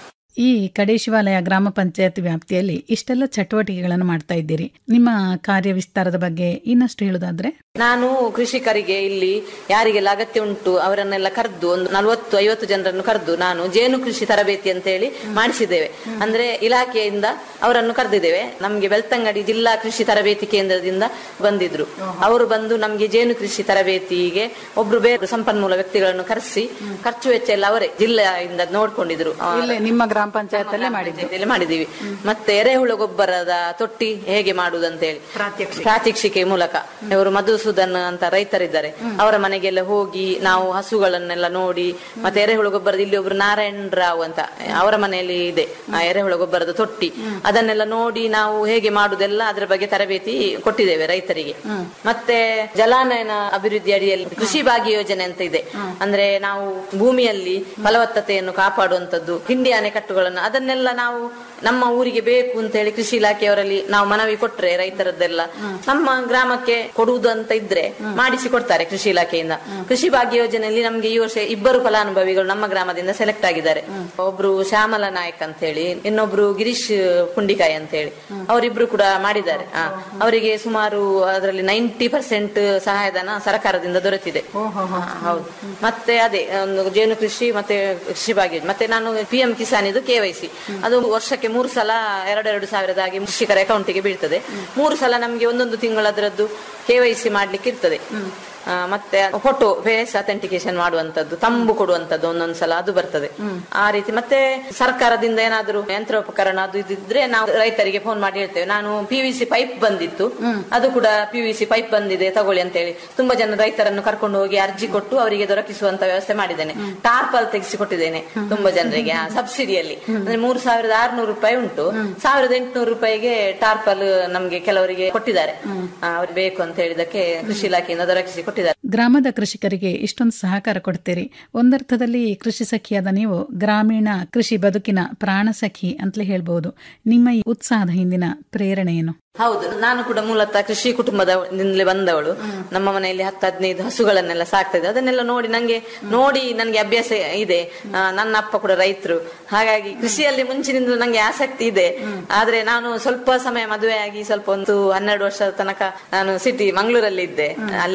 ಈ ಕಡೇಶಿವಾಲಯ ಗ್ರಾಮ ಪಂಚಾಯತ್ ವ್ಯಾಪ್ತಿಯಲ್ಲಿ ಇಷ್ಟೆಲ್ಲ ಚಟುವಟಿಕೆಗಳನ್ನು ಮಾಡ್ತಾ ಇದ್ದೀರಿ ನಿಮ್ಮ ಕಾರ್ಯ ವಿಸ್ತಾರದ ಬಗ್ಗೆ ಇನ್ನಷ್ಟು ಹೇಳುದಾದ್ರೆ ನಾನು ಕೃಷಿಕರಿಗೆ ಇಲ್ಲಿ ಯಾರಿಗೆಲ್ಲ ಅಗತ್ಯ ಉಂಟು ಅವರನ್ನೆಲ್ಲ ಕರೆದು ಒಂದು ನಲವತ್ತು ಐವತ್ತು ಜನರನ್ನು ಕರೆದು ನಾನು ಜೇನು ಕೃಷಿ ತರಬೇತಿ ಅಂತ ಹೇಳಿ ಮಾಡಿಸಿದ್ದೇವೆ ಅಂದ್ರೆ ಇಲಾಖೆಯಿಂದ ಅವರನ್ನು ಕರೆದಿದ್ದೇವೆ ನಮ್ಗೆ ಬೆಳ್ತಂಗಡಿ ಜಿಲ್ಲಾ ಕೃಷಿ ತರಬೇತಿ ಕೇಂದ್ರದಿಂದ ಬಂದಿದ್ರು ಅವರು ಬಂದು ನಮ್ಗೆ ಜೇನು ಕೃಷಿ ತರಬೇತಿಗೆ ಒಬ್ರು ಬೇರೆ ಸಂಪನ್ಮೂಲ ವ್ಯಕ್ತಿಗಳನ್ನು ಕರೆಸಿ ಖರ್ಚು ವೆಚ್ಚ ಎಲ್ಲ ಅವರೇ ಜಿಲ್ಲೆಯಿಂದ ನೋಡ್ಕೊಂಡಿದ್ರು ಆ, ಇಲ್ಲೇ ನಿಮ್ಮ ಗ್ರಾಮ ಪಂಚಾಯತ್ ಅಲ್ಲೇ ಮಾಡಿದ್ದು ಪಂಚಾಯ್ತಿಯಲ್ಲಿ ಮಾಡಿದೀವಿ ಮತ್ತೆ ಎರೆಹುಳು ಗೊಬ್ಬರದ ತೊಟ್ಟಿ ಹೇಗೆ ಮಾಡುವುದಂತ ಹೇಳಿ ಪ್ರಾತ್ಯಕ್ಷಿಕೆ ಮೂಲಕ ಇವರು ಮಧುಸೂದನ್ ಅಂತ ರೈತರಿದ್ದಾರೆ ಅವರ ಮನೆಗೆಲ್ಲ ಹೋಗಿ ನಾವು ಹಸುಗಳನ್ನೆಲ್ಲ ನೋಡಿ ಮತ್ತೆ ಎರೆಹುಳು ಗೊಬ್ಬರದ ಇಲ್ಲಿ ಒಬ್ರು ನಾರಾಯಣ ರಾವ್ ಅಂತ ಅವರ ಮನೆಯಲ್ಲಿ ಇದೆ ಆ ಎರೆಹುಳು ಗೊಬ್ಬರದ ತೊಟ್ಟಿ ಅದನ್ನೆಲ್ಲ ನೋಡಿ ನಾವು ಹೇಗೆ ಮಾಡುದೆಲ್ಲ ಅದರ ಬಗ್ಗೆ ತರಬೇತಿ ಕೊಟ್ಟಿದ್ದೇವೆ ರೈತರಿಗೆ ಮತ್ತೆ ಜಲಾನಯನ ಅಭಿವೃದ್ಧಿ ಅಡಿಯಲ್ಲಿ ಕೃಷಿ ಭಾಗ್ಯ ಯೋಜನೆ ಅಂತ ಇದೆ ಅಂದ್ರೆ ನಾವು ಭೂಮಿಯಲ್ಲಿ ಫಲವತ್ತತೆಯನ್ನು ಕಾಪಾಡುವಂತದ್ದು ಕಿಂಡಿ ಅಣೆಕಟ್ಟುಗಳನ್ನು ಅದನ್ನೆಲ್ಲ ನಾವು ನಮ್ಮ ಊರಿಗೆ ಬೇಕು ಅಂತ ಹೇಳಿ ಕೃಷಿ ಇಲಾಖೆಯವರಲ್ಲಿ ನಾವು ಮನವಿ ಕೊಟ್ರೆ ರೈತರದ್ದೆಲ್ಲ ನಮ್ಮ ಗ್ರಾಮಕ್ಕೆ ಕೊಡುವುದು ಅಂತ ಇದ್ರೆ ಮಾಡಿಸಿ ಕೊಡ್ತಾರೆ ಕೃಷಿ ಇಲಾಖೆಯಿಂದ ಕೃಷಿ ಭಾಗ್ಯ ಯೋಜನೆಯಲ್ಲಿ ನಮ್ಗೆ ಈ ವರ್ಷ ಇಬ್ಬರು ಫಲಾನುಭವಿಗಳು ನಮ್ಮ ಗ್ರಾಮದಿಂದ ಸೆಲೆಕ್ಟ್ ಆಗಿದ್ದಾರೆ ಒಬ್ರು ಶ್ಯಾಮಲ ನಾಯಕ್ ಅಂತ ಹೇಳಿ ಇನ್ನೊಬ್ರು ಗಿರೀಶ್ ಪುಂಡಿಕಾಯಿ ಅಂತ ಹೇಳಿ ಅವರಿಬ್ರು ಕೂಡ ಮಾಡಿದ್ದಾರೆ ಆ, ಅವರಿಗೆ ಸುಮಾರು ಅದರಲ್ಲಿ ನೈಂಟಿ ಪರ್ಸೆಂಟ್ ಸಹಾಯಧನ ಸರ್ಕಾರದಿಂದ ದೊರೆತಿದೆ ಹಾ, ಹೌದು ಮತ್ತೆ ಅದೇ ಒಂದು ಜೇನು ಕೃಷಿ ಮತ್ತೆ ಕೃಷಿ ಭಾಗ್ಯ ಯೋಜನೆ. ಮತ್ತೆ ನಾನು ಪಿ ಎಂ ಕಿಸಾನ್ ಇದು ಕೆವೈಸಿ ಅದು ವರ್ಷಕ್ಕೆ ಮೂರು ಸಲ ಎರಡೆರಡು ಸಾವಿರದಾಗಿ ಕೃಷಿಕರ ಅಕೌಂಟಿಗೆ ಬೀಳ್ತದೆ ಮೂರು ಸಲ ನಮ್ಗೆ ಒಂದೊಂದು ತಿಂಗಳು ಅದರದ್ದು ಕೆವೈಸಿ ಮಾಡ್ಲಿಕ್ಕೆ ಇರ್ತದೆ ಆ, ಮತ್ತೆ ಫೋಟೋ ಫೇಸ್ ಅಥೆಂಟಿಕೇಶನ್ ಮಾಡುವಂತದ್ದು ತಂಬು ಕೊಡುವಂತದ್ದು ಒಂದೊಂದು ಸಲ ಅದು ಬರ್ತದೆ ಆ ರೀತಿ ಮತ್ತೆ ಸರ್ಕಾರದಿಂದ ಏನಾದ್ರು ಯಂತ್ರೋಪಕರಣ ಅದು ಇದಿದ್ರೆ ನಾವು ರೈತರಿಗೆ ಫೋನ್ ಮಾಡಿ ಹೇಳ್ತೇವೆ ನಾನು ಪಿ ವಿ ಸಿ ಪೈಪ್ ಬಂದಿತ್ತು ಅದು ಕೂಡ ಪಿ ವಿ ಸಿ ಪೈಪ್ ಬಂದಿದೆ ತಗೊಳ್ಳಿ ಅಂತ ಹೇಳಿ ತುಂಬಾ ಜನ ರೈತರನ್ನು ಕರ್ಕೊಂಡು ಹೋಗಿ ಅರ್ಜಿ ಕೊಟ್ಟು ಅವರಿಗೆ ದೊರಕಿಸುವಂತ ವ್ಯವಸ್ಥೆ ಮಾಡಿದ್ದೇನೆ ಟಾರ್ಪಲ್ ತೆಗೆಸಿ ಕೊಟ್ಟಿದ್ದೇನೆ ತುಂಬಾ ಜನರಿಗೆ ಆ, ಸಬ್ಸಿಡಿಯಲ್ಲಿ ಅಂದ್ರೆ ಮೂರು ಸಾವಿರದ ಆರ್ನೂರು ರೂಪಾಯಿ ಉಂಟು ಸಾವಿರದ ಎಂಟುನೂರು ರೂಪಾಯಿಗೆ ಟಾರ್ಪಲ್ ನಮ್ಗೆ ಕೆಲವರಿಗೆ ಕೊಟ್ಟಿದ್ದಾರೆ ಆ, ಅವ್ರಿಗೆ ಬೇಕು ಅಂತ ಹೇಳಿದಕ್ಕೆ ಕೃಷಿ ಇಲಾಖೆಯಿಂದ ದೊರಕಿಸಿ ಕೊಟ್ಟಿದ್ದಾರೆ ಗ್ರಾಮದ ಕೃಷಿಕರಿಗೆ ಇಷ್ಟೊಂದು ಸಹಕಾರ ಕೊಡ್ತೀರಿ ಒಂದರ್ಥದಲ್ಲಿ ಕೃಷಿ ಸಖಿಯಾದ ನೀವು ಗ್ರಾಮೀಣ ಕೃಷಿ ಬದುಕಿನ ಪ್ರಾಣ ಸಖಿ ಅಂತಲೇ ಹೇಳ್ಬಹುದು ನಿಮ್ಮ ಈ ಉತ್ಸಾಹದ ಹಿಂದಿನ ಪ್ರೇರಣೆ ಏನು ಹೌದು ನಾನು ಕೂಡ ಮೂಲತಃ ಕೃಷಿ ಕುಟುಂಬದಿಂದಲೇ ಬಂದವಳು ನಮ್ಮ ಮನೆಯಲ್ಲಿ ಹತ್ತು ಹದಿನೈದು ಹಸುಗಳನ್ನೆಲ್ಲ ಸಾಕ್ತಾ ಇದ್ದೆ ಅದನ್ನೆಲ್ಲ ನೋಡಿ ನಂಗೆ ನೋಡಿ ನನಗೆ ಅಭ್ಯಾಸ ಇದೆ ಆ, ನನ್ನ ಅಪ್ಪ ಕೂಡ ರೈತರು ಹಾಗಾಗಿ ಕೃಷಿಯಲ್ಲಿ ಮುಂಚಿನಿಂದಲೂ ನಂಗೆ ಆಸಕ್ತಿ ಇದೆ ಆದ್ರೆ ನಾನು ಸ್ವಲ್ಪ ಸಮಯ ಮದುವೆ ಆಗಿ ಸ್ವಲ್ಪ ಒಂದು ಹನ್ನೆರಡು ವರ್ಷದ ತನಕ ನಾನು ಸಿಟಿ ಮಂಗಳೂರಲ್ಲಿ ಇದ್ದೆ ಅಲ್ಲಿ ವಾಸ ಮಾಡ್ತಾ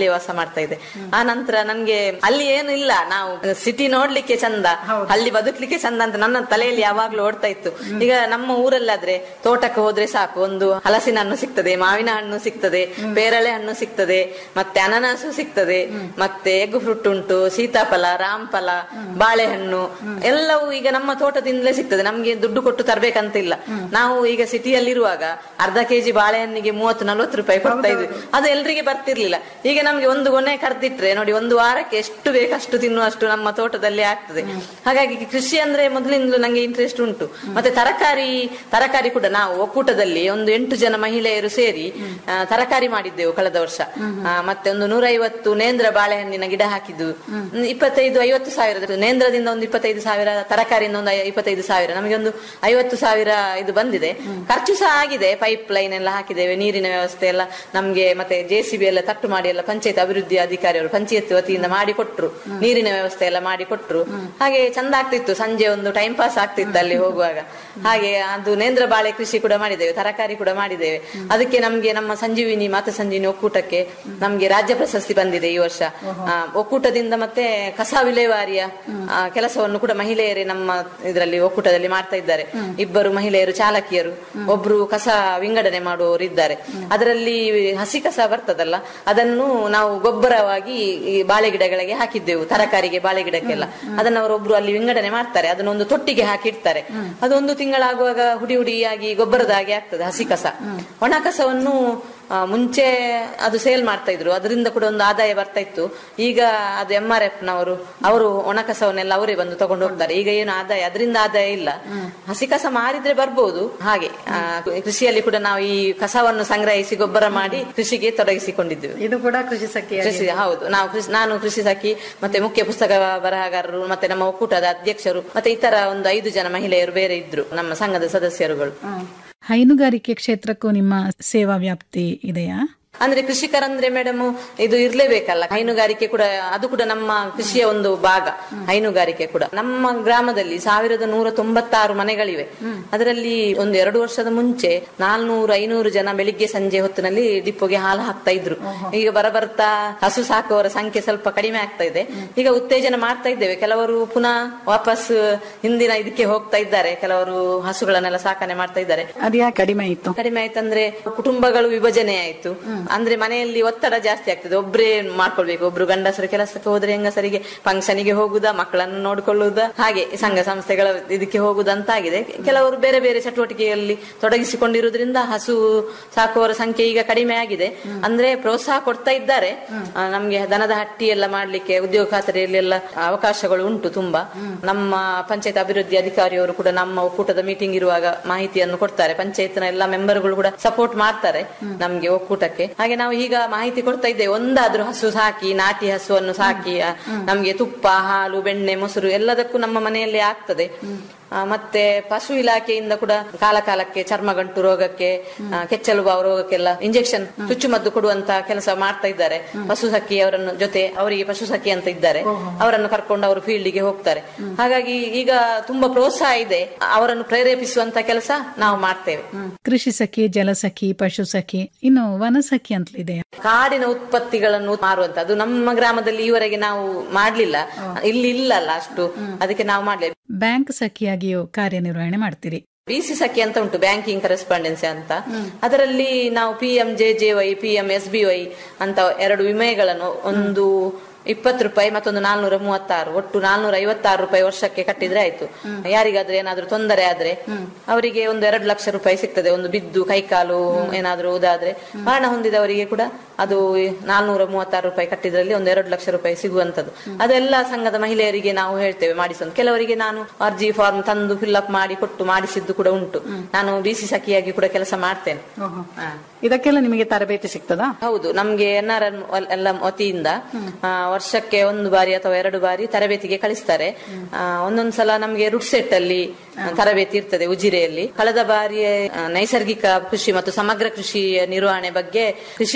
ಮಾಡ್ತಾ ಇದ್ದೆ ಆ ನಂತರ ನನ್ಗೆ ಅಲ್ಲಿ ಏನು ಇಲ್ಲ ನಾವು ಸಿಟಿ ನೋಡ್ಲಿಕ್ಕೆ ಚಂದ ಅಲ್ಲಿ ಬದುಕ್ಲಿಕ್ಕೆ ಚಂದ ಅಂತ ನನ್ನ ತಲೆಯಲ್ಲಿ ಯಾವಾಗ್ಲೂ ಓಡ್ತಾ ಇತ್ತು ಈಗ ನಮ್ಮ ಊರಲ್ಲಾದ್ರೆ ತೋಟಕ್ಕೆ ಹೋದ್ರೆ ಸಾಕು ಒಂದು ಹಲಸಿನ ಹಣ್ಣು ಸಿಗ್ತದೆ ಮಾವಿನ ಹಣ್ಣು ಸಿಗ್ತದೆ ಪೇರಳೆ ಹಣ್ಣು ಸಿಗ್ತದೆ ಮತ್ತೆ ಅನನಾಸು ಸಿಗ್ತದೆ ಮತ್ತೆ ಎಗ್ ಫ್ರೂಟ್ ಉಂಟು ಸೀತಾಫಲ ರಾಮಫಲ ಬಾಳೆಹಣ್ಣು ಎಲ್ಲವೂ ಈಗ ನಮ್ಮ ತೋಟದಿಂದಲೇ ಸಿಗ್ತದೆ ನಮ್ಗೆ ದುಡ್ಡು ಕೊಟ್ಟು ತರ್ಬೇಕಂತ ಇಲ್ಲ ನಾವು ಈಗ ಸಿಟಿಯಲ್ಲಿರುವಾಗ ಅರ್ಧ ಕೆಜಿ ಬಾಳೆಹಣ್ಣಿಗೆ ಮೂವತ್ತು ನಲ್ವತ್ತು ರೂಪಾಯಿ ಕೊಡ್ತಾ ಇದ್ವಿ ಅದು ಎಲ್ರಿಗೆ ಬರ್ತಿರ್ಲಿಲ್ಲ ಈಗ ನಮ್ಗೆ ಒಂದು ಗೊನೆ ಕರ್ದಿಟ್ರೆ ನೋಡಿ ಒಂದು ವಾರಕ್ಕೆ ಎಷ್ಟು ಬೇಕಷ್ಟು ತಿನ್ನುವಷ್ಟು ನಮ್ಮ ತೋಟದಲ್ಲಿ ಆಗ್ತದೆ ಹಾಗಾಗಿ ಕೃಷಿ ಅಂದ್ರೆ ಮೊದಲಿಂದಲೂ ನಂಗೆ ಇಂಟ್ರೆಸ್ಟ್ ಉಂಟು ಮತ್ತೆ ತರಕಾರಿ ತರಕಾರಿ ಕೂಡ ನಾವು ಒಕ್ಕೂಟದಲ್ಲಿ ಒಂದು ಎಂಟು ಜನ ಮಹಿಳೆಯರು ಸೇರಿ ಆ, ತರಕಾರಿ ಮಾಡಿದ್ದೆವು ಕಳೆದ ವರ್ಷ ಆ, ಮತ್ತೆ ಒಂದು ನೂರೈವತ್ತು ನೇಂದ್ರ ಬಾಳೆಹಣ್ಣಿನ ಗಿಡ ಹಾಕಿದ್ದು ಹ್ಮ್, ಇಪ್ಪತ್ತೈದು ಐವತ್ತು ಸಾವಿರ ನೇಂದ್ರದಿಂದ ಒಂದು ಇಪ್ಪತ್ತೈದು ಸಾವಿರ ತರಕಾರಿಯಿಂದ ಒಂದು ಐ- ಇಪ್ಪತ್ತೈದು ಸಾವಿರ ನಮಗೆ ಒಂದು ಐವತ್ತು ಸಾವಿರ ಇದು ಬಂದಿದೆ ಖರ್ಚು ಸಹ ಆಗಿದೆ ಪೈಪ್ ಲೈನ್ ಎಲ್ಲ ಹಾಕಿದ್ದೇವೆ ನೀರಿನ ವ್ಯವಸ್ಥೆ ಎಲ್ಲ ನಮ್ಗೆ ಮತ್ತೆ ಜೆ ಸಿ ಬಿ ಎಲ್ಲ ತಟ್ಟು ಮಾಡಿ ಎಲ್ಲ ಪಂಚಾಯತ್ ಅಭಿವೃದ್ಧಿ ಅಧಿಕಾರಿಯವರು ಪಂಚಾಯತ್ ವತಿಯಿಂದ ಮಾಡಿ ಕೊಟ್ರು ನೀರಿನ ವ್ಯವಸ್ಥೆ ಎಲ್ಲ ಮಾಡಿ ಕೊಟ್ರು ಹಾಗೆ ಚಂದ ಆಗ್ತಿತ್ತು ಸಂಜೆ ಒಂದು ಟೈಮ್ ಪಾಸ್ ಆಗ್ತಿತ್ತು ಅಲ್ಲಿ ಹೋಗುವಾಗ ಹಾಗೆ ಅದು ನೇಂದ್ರ ಬಾಳೆ ಕೃಷಿ ಕೂಡ ಮಾಡಿದ್ದೇವೆ ತರಕಾರಿ ಕೂಡ ಮಾಡಿದ್ದೇವೆ ಅದಕ್ಕೆ ನಮ್ಗೆ ನಮ್ಮ ಸಂಜೀವಿನಿ ಮಾತ ಸಂಜೀವಿನಿ ಒಕ್ಕೂಟಕ್ಕೆ ನಮ್ಗೆ ರಾಜ್ಯ ಪ್ರಶಸ್ತಿ ಬಂದಿದೆ ಈ ವರ್ಷ ಆ, ಒಕ್ಕೂಟದಿಂದ ಮತ್ತೆ ಕಸ ವಿಲೇವಾರಿಯ ಆ, ಕೆಲಸವನ್ನು ಕೂಡ ಮಹಿಳೆಯರೇ ನಮ್ಮ ಇದರಲ್ಲಿ ಒಕ್ಕೂಟದಲ್ಲಿ ಮಾಡ್ತಾ ಇದ್ದಾರೆ ಇಬ್ಬರು ಮಹಿಳೆಯರು ಚಾಲಕಿಯರು ಒಬ್ರು ಕಸ ವಿಂಗಡಣೆ ಮಾಡುವವರು ಇದ್ದಾರೆ ಅದರಲ್ಲಿ ಹಸಿ ಕಸ ಬರ್ತದಲ್ಲ ಅದನ್ನು ನಾವು ಗೊಬ್ಬರವಾಗಿ ಈ ಬಾಳೆ ಗಿಡಗಳಿಗೆ ಹಾಕಿದ್ದೆವು ತರಕಾರಿಗೆ ಬಾಳೆ ಗಿಡಕ್ಕೆಲ್ಲ ಅದನ್ನ ಅವರೊಬ್ರು ಅಲ್ಲಿ ವಿಂಗಡಣೆ ಮಾಡ್ತಾರೆ ಅದನ್ನ ಒಂದು ತೊಟ್ಟಿಗೆ ಹಾಕಿಡ್ತಾರೆ ಅದೊಂದು ತಿಂಗಳಾಗುವಾಗ ಹುಡಿ ಹುಡಿಯಾಗಿ ಗೊಬ್ಬರದ ಹಾಗೆ ಆಗ್ತದೆ ಹಸಿ ಕಸ ಒಣ ಕಸವನ್ನು ಆ, ಮುಂಚೆ ಅದು ಸೇಲ್ ಮಾಡ್ತಾ ಇದ್ರು ಅದರಿಂದ ಕೂಡ ಒಂದು ಆದಾಯ ಬರ್ತಾ ಇತ್ತು ಈಗ ಅದು ಎಂ ಆರ್ ಎಫ್ ನವರು ಅವರು ಒಣ ಕಸವನ್ನೆಲ್ಲ ಅವರೇ ಬಂದು ತಗೊಂಡು ಹೋಗ್ತಾರೆ ಈಗ ಏನು ಆದಾಯ ಅದರಿಂದ ಆದಾಯ ಇಲ್ಲ ಹಸಿ ಕಸ ಮಾರಿದ್ರೆ ಬರ್ಬೋದು ಹಾಗೆ ಆ, ಕೃಷಿಯಲ್ಲಿ ಕೂಡ ನಾವು ಈ ಕಸವನ್ನು ಸಂಗ್ರಹಿಸಿ ಗೊಬ್ಬರ ಮಾಡಿ ಕೃಷಿಗೆ ತೊಡಗಿಸಿಕೊಂಡಿದ್ದೇವೆ ಇದು ಕೂಡ ಕೃಷಿ ಸಖಿ ಕೃಷಿ ಹೌದು ನಾವು ಕೃಷಿ ನಾನು ಕೃಷಿ ಸಖಿ ಮತ್ತೆ ಮುಖ್ಯ ಪುಸ್ತಕ ಬರಹಗಾರರು ಮತ್ತೆ ನಮ್ಮ ಒಕ್ಕೂಟದ ಅಧ್ಯಕ್ಷರು ಮತ್ತೆ ಇತರ ಒಂದು ಐದು ಜನ ಮಹಿಳೆಯರು ಬೇರೆ ಇದ್ರು ನಮ್ಮ ಸಂಘದ ಸದಸ್ಯರುಗಳು ಹೈನುಗಾರಿಕೆ ಕ್ಷೇತ್ರಕ್ಕೂ ನಿಮ್ಮ ಸೇವಾ ವ್ಯಾಪ್ತಿ ಇದೆಯಾ ಅಂದ್ರೆ ಕೃಷಿಕರಂದ್ರೆ ಮೇಡಮ್ ಇದು ಇರ್ಲೇಬೇಕಲ್ಲ ಹೈನುಗಾರಿಕೆ ಕೂಡ ಅದು ಕೂಡ ನಮ್ಮ ಕೃಷಿಯ ಒಂದು ಭಾಗ ಹೈನುಗಾರಿಕೆ ಕೂಡ ನಮ್ಮ ಗ್ರಾಮದಲ್ಲಿ ಸಾವಿರದ ನೂರ ತೊಂಬತ್ತಾರು ಮನೆಗಳಿವೆ ಅದರಲ್ಲಿ ಒಂದು ಎರಡು ವರ್ಷದ ಮುಂಚೆ ನಾಲ್ನೂರು ಐನೂರು ಜನ ಬೆಳಿಗ್ಗೆ ಸಂಜೆ ಹೊತ್ತಿನಲ್ಲಿ ಡಿಪ್ಪೋಗೆ ಹಾಲು ಹಾಕ್ತಾ ಇದ್ರು ಈಗ ಬರಬರ್ತಾ ಹಸು ಸಾಕುವವರ ಸಂಖ್ಯೆ ಸ್ವಲ್ಪ ಕಡಿಮೆ ಆಗ್ತಾ ಇದೆ ಈಗ ಉತ್ತೇಜನ ಮಾಡ್ತಾ ಇದ್ದೇವೆ ಕೆಲವರು ಪುನಃ ವಾಪಸ್ ಹಿಂದಿನ ಇದಕ್ಕೆ ಹೋಗ್ತಾ ಇದ್ದಾರೆ ಕೆಲವರು ಹಸುಗಳನ್ನೆಲ್ಲ ಸಾಕಣೆ ಮಾಡ್ತಾ ಇದ್ದಾರೆ ಅದ್ಯಾಕೆ ಕಡಿಮೆ ಆಯ್ತು ಕಡಿಮೆ ಆಯ್ತಂದ್ರೆ ಕುಟುಂಬಗಳು ವಿಭಜನೆ ಆಯ್ತು ಅಂದ್ರೆ ಮನೆಯಲ್ಲಿ ಒತ್ತಡ ಜಾಸ್ತಿ ಆಗ್ತದೆ ಒಬ್ರೇ ಮಾಡ್ಕೊಳ್ಬೇಕು ಒಬ್ರು ಗಂಡಸರು ಕೆಲಸಕ್ಕೆ ಹೋದ್ರೆ ಹೆಂಗಸರಿಗೆ ಫಂಕ್ಷನಿಗೆ ಹೋಗುದಾ ಮಕ್ಕಳನ್ನು ನೋಡ್ಕೊಳ್ಳುವುದಾ ಹಾಗೆ ಸಂಘ ಸಂಸ್ಥೆಗಳ ಇದಕ್ಕೆ ಹೋಗುದಂತಾಗಿದೆ ಕೆಲವರು ಬೇರೆ ಬೇರೆ ಚಟುವಟಿಕೆಯಲ್ಲಿ ತೊಡಗಿಸಿಕೊಂಡಿರುವುದರಿಂದ ಹಸು ಸಾಕುವವರ ಸಂಖ್ಯೆ ಈಗ ಕಡಿಮೆ ಆಗಿದೆ ಅಂದ್ರೆ ಪ್ರೋತ್ಸಾಹ ಕೊಡ್ತಾ ಇದ್ದಾರೆ ಆ, ನಮ್ಗೆ ದನದ ಹಟ್ಟಿ ಎಲ್ಲ ಮಾಡ್ಲಿಕ್ಕೆ ಉದ್ಯೋಗ ಖಾತರಿಯಲ್ಲಿ ಎಲ್ಲ ಅವಕಾಶಗಳು ಉಂಟು ತುಂಬಾ ನಮ್ಮ ಪಂಚಾಯತ್ ಅಭಿವೃದ್ಧಿ ಅಧಿಕಾರಿಯವರು ಕೂಡ ನಮ್ಮ ಒಕ್ಕೂಟದ ಮೀಟಿಂಗ್ ಇರುವಾಗ ಮಾಹಿತಿಯನ್ನು ಕೊಡ್ತಾರೆ ಪಂಚಾಯತ್ನ ಎಲ್ಲ ಮೆಂಬರ್ಗಳು ಕೂಡ ಸಪೋರ್ಟ್ ಮಾಡ್ತಾರೆ ನಮ್ಗೆ ಒಕ್ಕೂಟಕ್ಕೆ ಹಾಗೆ ನಾವು ಈಗ ಮಾಹಿತಿ ಕೊಡ್ತಾ ಇದ್ದೇವೆ ಒಂದಾದ್ರೂ ಹಸು ಸಾಕಿ ನಾಟಿ ಹಸುವನ್ನು ಸಾಕಿ ಆ, ನಮ್ಗೆ ತುಪ್ಪ ಹಾಲು ಬೆಣ್ಣೆ ಮೊಸರು ಎಲ್ಲದಕ್ಕೂ ನಮ್ಮ ಮನೆಯಲ್ಲಿ ಆಗ್ತದೆ ಆ, ಮತ್ತೆ ಪಶು ಇಲಾಖೆಯಿಂದ ಕೂಡ ಕಾಲ ಕಾಲಕ್ಕೆ ಚರ್ಮಗಂಟು ರೋಗಕ್ಕೆ ಆ, ಕೆಚ್ಚಲು ಬಾವು ರೋಗಕ್ಕೆಲ್ಲ ಇಂಜೆಕ್ಷನ್ ಚುಚ್ಚುಮದ್ದು ಕೊಡುವಂತ ಕೆಲಸ ಮಾಡ್ತಾ ಇದ್ದಾರೆ ಪಶು ಸಖಿ ಅವರನ್ನು ಜೊತೆ ಅವರಿಗೆ ಪಶು ಸಖಿ ಅಂತ ಇದ್ದಾರೆ ಅವರನ್ನು ಕರ್ಕೊಂಡು ಅವರು ಫೀಲ್ಡ್ಗೆ ಹೋಗ್ತಾರೆ ಹಾಗಾಗಿ ಈಗ ತುಂಬಾ ಪ್ರೋತ್ಸಾಹ ಇದೆ ಅವರನ್ನು ಪ್ರೇರೇಪಿಸುವಂತ ಕೆಲಸ ನಾವು ಮಾಡ್ತೇವೆ ಕೃಷಿ ಸಖಿ ಜಲಸಖಿ ಪಶು ಸಖಿ ಇನ್ನು ವನಸಖಿ ಅಂತಲಿದೆ ಕಾಡಿನ ಉತ್ಪತ್ತಿಗಳನ್ನು ಮಾರುವಂತ ಅದು ನಮ್ಮ ಗ್ರಾಮದಲ್ಲಿ ಈವರೆಗೆ ನಾವು ಮಾಡ್ಲಿಲ್ಲ ಇಲ್ಲಿ ಇಲ್ಲಲ್ಲ ಅಷ್ಟು ಅದಕ್ಕೆ ನಾವು ಮಾಡ್ಲಿಲ್ಲ ಬ್ಯಾಂಕ್ ಸಖಿಯಾಗಿಯೂ ಕಾರ್ಯನಿರ್ವಹಣೆ ಮಾಡ್ತೀರಿ ಬಿಸಿ ಸಖಿ ಅಂತ ಉಂಟು ಬ್ಯಾಂಕಿಂಗ್ ಕರೆಸ್ಪಾಂಡೆನ್ಸಿ ಅಂತ ಅದರಲ್ಲಿ ನಾವು P M J J Y P M S B Y ಅಂತ ಎರಡು ವಿಮೆಗಳನ್ನು ಒಂದು ಇಪ್ಪತ್ತು ರೂಪಾಯಿ ಮತ್ತೊಂದು ನಾಲ್ನೂರ ಮೂವತ್ತಾರು ಒಟ್ಟು ನಾಲ್ನೂರ ಐವತ್ತಾರು ರೂಪಾಯಿ ವರ್ಷಕ್ಕೆ ಕಟ್ಟಿದ್ರೆ ಆಯ್ತು ಯಾರಿಗಾದ್ರೂ ಏನಾದ್ರೂ ತೊಂದರೆ ಆದ್ರೆ ಅವರಿಗೆ ಒಂದು ಎರಡು ಲಕ್ಷ ರೂಪಾಯಿ ಸಿಗ್ತದೆ ಒಂದು ಬಿದ್ದು ಕೈಕಾಲು ಏನಾದ್ರೂ ಉದಾದ್ರೆ ಮರಣ ಹೊಂದಿದವರಿಗೆ ಕೂಡ ಅದು ನಾಲ್ನೂರ ಮೂವತ್ತಾರು ರೂಪಾಯಿ ಕಟ್ಟಿದ್ರಲ್ಲಿ ಒಂದು ಎರಡು ಲಕ್ಷ ರೂಪಾಯಿ ಸಿಗುವಂತದ್ದು ಅದೆಲ್ಲ ಸಂಘದ ಮಹಿಳೆಯರಿಗೆ ನಾವು ಹೇಳ್ತೇವೆ ಮಾಡಿಸುವಂತ ಕೆಲವರಿಗೆ ನಾನು ಅರ್ಜಿ ಫಾರ್ಮ್ ತಂದು ಫಿಲ್ಅಪ್ ಮಾಡಿ ಕೊಟ್ಟು ಮಾಡಿಸಿದ್ದು ಕೂಡ ಉಂಟು ನಾನು ಡಿಸಿ ಸಖಿಯಾಗಿ ಕೂಡ ಕೆಲಸ ಮಾಡ್ತೇನೆ ಹಾ. ಇದಕ್ಕೆಲ್ಲ ನಿಮಗೆ ತರಬೇತಿ ಸಿಗ್ತದಾ ಹೌದು ನಮ್ಗೆ ಎನ್ ಆರ್ ಎನ್ ಎಲ್ಲ ವತಿಯಿಂದ ಆ, ವರ್ಷಕ್ಕೆ ಒಂದು ಬಾರಿ ಅಥವಾ ಎರಡು ಬಾರಿ ತರಬೇತಿಗೆ ಕಳಿಸ್ತಾರೆ ಆ, ಒಂದೊಂದ್ಸಲ ನಮ್ಗೆ ರುಟ್ ಸೆಟ್ ಅಲ್ಲಿ ತರಬೇತಿ ಇರ್ತದೆ ಉಜಿರೆಯಲ್ಲಿ ಕಳೆದ ಬಾರಿ ಆ, ನೈಸರ್ಗಿಕ ಕೃಷಿ ಮತ್ತು ಸಮಗ್ರ ಕೃಷಿ ನಿರ್ವಹಣೆ ಬಗ್ಗೆ ಕೃಷಿ ವಿಜ್ಞಾನ